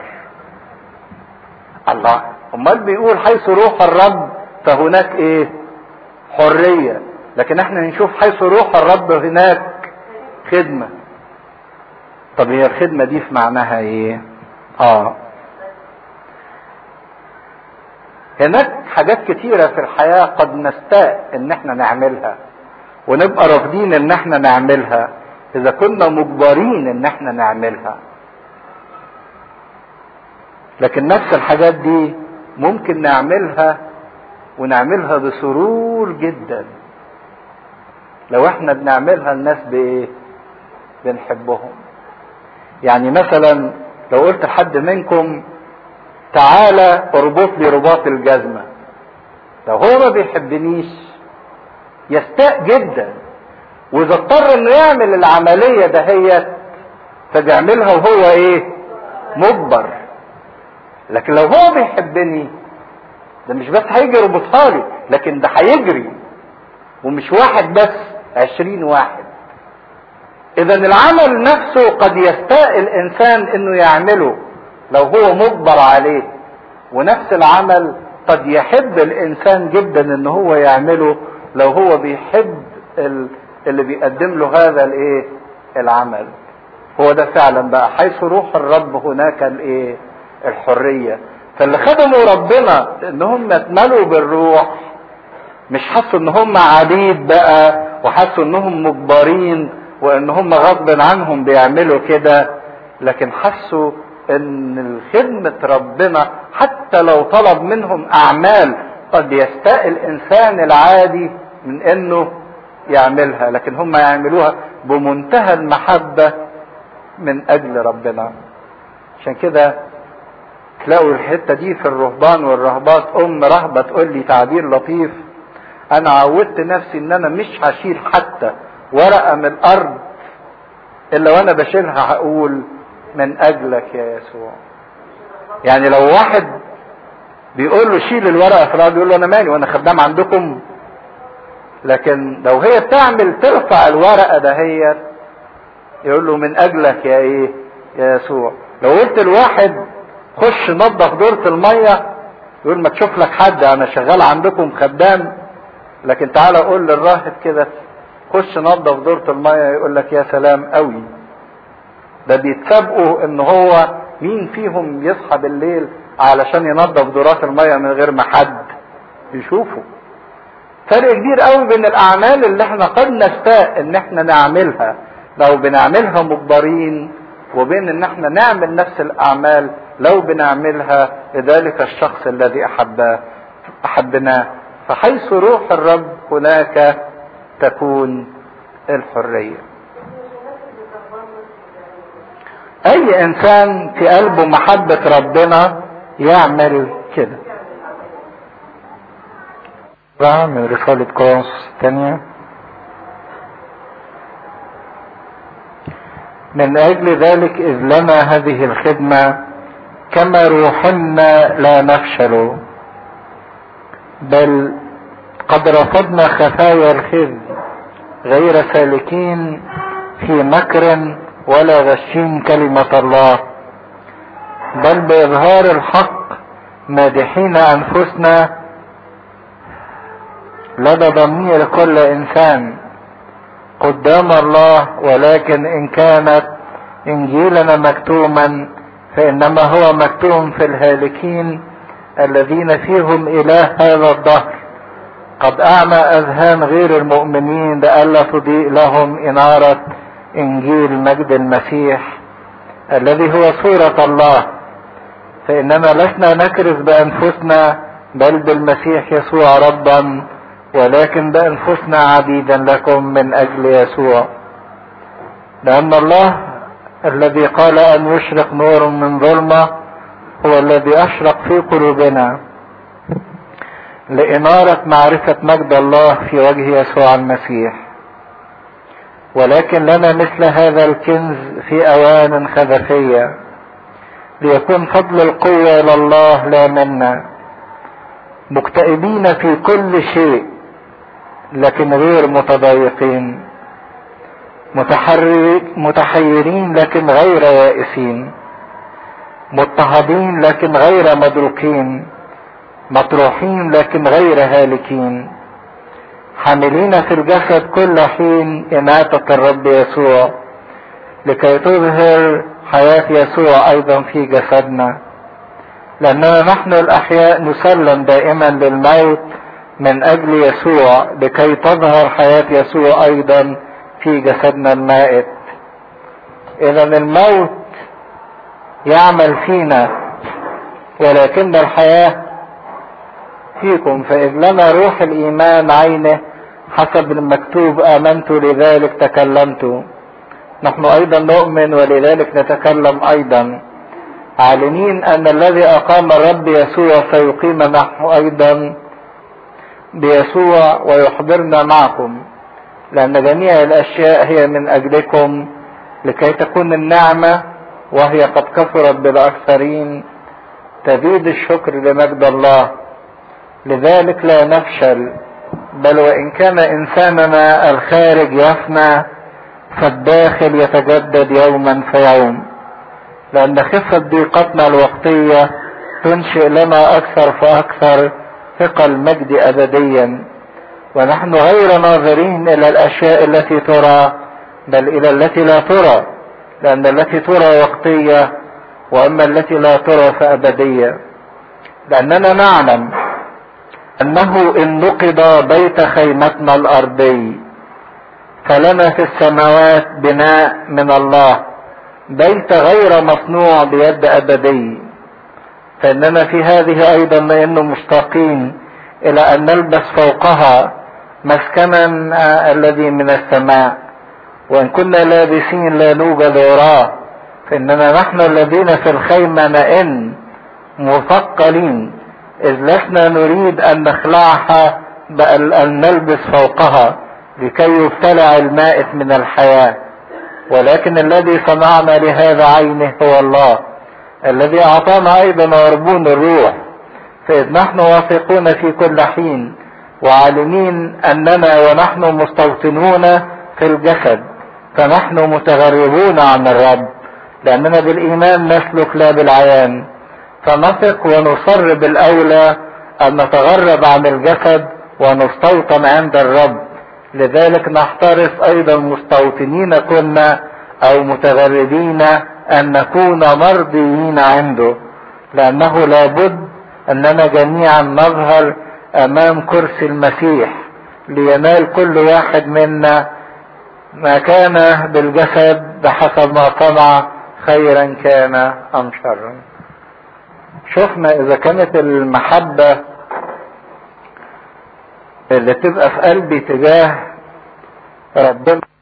S1: الله امال بيقول حيث روح الرب فهناك ايه حرية لكن احنا نشوف حيث روح الرب هناك خدمة طب هي الخدمة دي في معناها ايه اه هناك حاجات كتيرة في الحياة قد نستاء ان احنا نعملها ونبقى رافضين ان احنا نعملها اذا كنا مجبرين ان احنا نعملها لكن نفس الحاجات دي ممكن نعملها ونعملها بسرور جدا لو احنا بنعملها الناس بايه بنحبهم يعني مثلا لو قلت لحد منكم تعالى اربط لي رباط الجزمة لو هو ما بيحبنيش يستاء جدا واذا اضطر انه يعمل العملية دهيت فبيعملها وهو ايه مجبر لكن لو هو بيحبني ده مش بس هيجي يربطها لي لكن ده هيجري ومش واحد بس عشرين واحد اذا العمل نفسه قد يستاء الانسان انه يعمله لو هو مجبر عليه ونفس العمل قد يحب الانسان جدا ان هو يعمله لو هو بيحب اللي بيقدم له هذا الايه العمل هو ده فعلا بقى حيث روح الرب هناك الايه الحريه فاللي خدموا ربنا ان هم اتملوا بالروح مش حسوا ان هم عبيد بقى وحسوا انهم مجبرين وان هم غصب عنهم بيعملوا كده لكن حسوا ان خدمة ربنا حتى لو طلب منهم اعمال قد يستاء الانسان العادي من انه يعملها لكن هم يعملوها بمنتهى المحبة من اجل ربنا عشان كده تلاقوا الحتة دي في الرهبان والرهبات ام رهبة تقول لي تعبير لطيف انا عودت نفسي ان انا مش هشيل حتى ورقة من الارض الا وانا بشيلها هقول من اجلك يا يسوع يعني لو واحد بيقول له شيل الورقه في الارض يقول له انا مالي وانا خدام عندكم لكن لو هي بتعمل ترفع الورقه دهيت يقول له من اجلك يا ايه يا يسوع لو قلت الواحد خش نظف دورة المية يقول ما تشوف لك حد انا شغال عندكم خدام لكن تعالى قول للراهب كده خش نظف دورة المية يقول لك يا سلام قوي ده بيتسابقوا ان هو مين فيهم يصحى بالليل علشان ينظف دورات المية من غير ما حد يشوفه فرق كبير قوي بين الاعمال اللي احنا قد نستاء ان احنا نعملها لو بنعملها مجبرين وبين ان احنا نعمل نفس الاعمال لو بنعملها لذلك الشخص الذي احبه احبناه فحيث روح الرب هناك تكون الحريه اي انسان في قلبه محبه ربنا يعمل كده
S2: من رسالة كورنثوس الثانية من أجل ذلك إذ لنا هذه الخدمة كما روحنا لا نفشل بل قد رفضنا خفايا الخزي غير سالكين في مكر ولا غشين كلمة الله بل بإظهار الحق مادحين أنفسنا لدى ضمير كل إنسان قدام الله ولكن إن كانت إنجيلنا مكتوما فإنما هو مكتوم في الهالكين الذين فيهم إله هذا الدهر قد أعمى أذهان غير المؤمنين لئلا تضيء لهم إنارة إنجيل مجد المسيح الذي هو صورة الله فإننا لسنا نكرز بأنفسنا بل بالمسيح يسوع ربا ولكن بأنفسنا عبيدا لكم من أجل يسوع لأن الله الذي قال أن يشرق نور من ظلمة هو الذي أشرق في قلوبنا لإنارة معرفة مجد الله في وجه يسوع المسيح ولكن لنا مثل هذا الكنز في أوان خزفية ليكون فضل القوة إلى الله لا منا مكتئبين في كل شيء لكن غير متضايقين متحيرين لكن غير يائسين مضطهدين لكن غير مدروكين مطروحين لكن غير هالكين حاملين في الجسد كل حين إماتة الرب يسوع لكي تظهر حياة يسوع أيضا في جسدنا لأننا نحن الأحياء نسلم دائما للموت من أجل يسوع لكي تظهر حياة يسوع أيضا في جسدنا المائت إذا الموت يعمل فينا ولكن الحياة فيكم فإذ لنا روح الإيمان عينه حسب المكتوب آمنت لذلك تكلمت نحن أيضا نؤمن ولذلك نتكلم أيضا عالمين أن الذي أقام الرب يسوع سيقيم نحن أيضا بيسوع ويحضرنا معكم لأن جميع الأشياء هي من أجلكم لكي تكون النعمة وهي قد كثرت بالأكثرين تزيد الشكر لمجد الله لذلك لا نفشل بل وإن كان إنساننا الخارج يفنى فالداخل يتجدد يوما فيوم لأن خفة ضيقتنا الوقتية تنشئ لنا أكثر فأكثر ثقل مجد أبديا ونحن غير ناظرين إلى الأشياء التي ترى بل إلى التي لا ترى لأن التي ترى وقتية وأما التي لا ترى فأبدية لأننا نعلم أنه إن نقض بيت خيمتنا الأرضي فلنا في السماوات بناء من الله بيت غير مصنوع بيد أبدي فإننا في هذه أيضا لأنه مشتاقين إلى أن نلبس فوقها مسكنا الذي من السماء وإن كنا لابسين لا نوجد وراه فإننا نحن الذين في الخيمة نئن مثقلين إذ لسنا نريد أن نخلعها بل أن نلبس فوقها لكي يبتلع المائت من الحياة ولكن الذي صنعنا لهذا عينه هو الله الذي أعطانا أيضا عربون الروح فإذ نحن واثقون في كل حين وعالمين أننا ونحن مستوطنون في الجسد فنحن متغربون عن الرب لأننا بالإيمان نسلك لا بالعيان فنثق ونصر بالأولى أن نتغرب عن الجسد ونستوطن عند الرب لذلك نحترس أيضا مستوطنين كنا أو متغربين أن نكون مرضيين عنده لأنه لابد أننا جميعا نظهر أمام كرسي المسيح لينال كل واحد منا ما كان بالجسد بحسب ما صنع خيرا كان أم شرا شفنا إذا كانت المحبة اللي تبقى في قلبي تجاه ربنا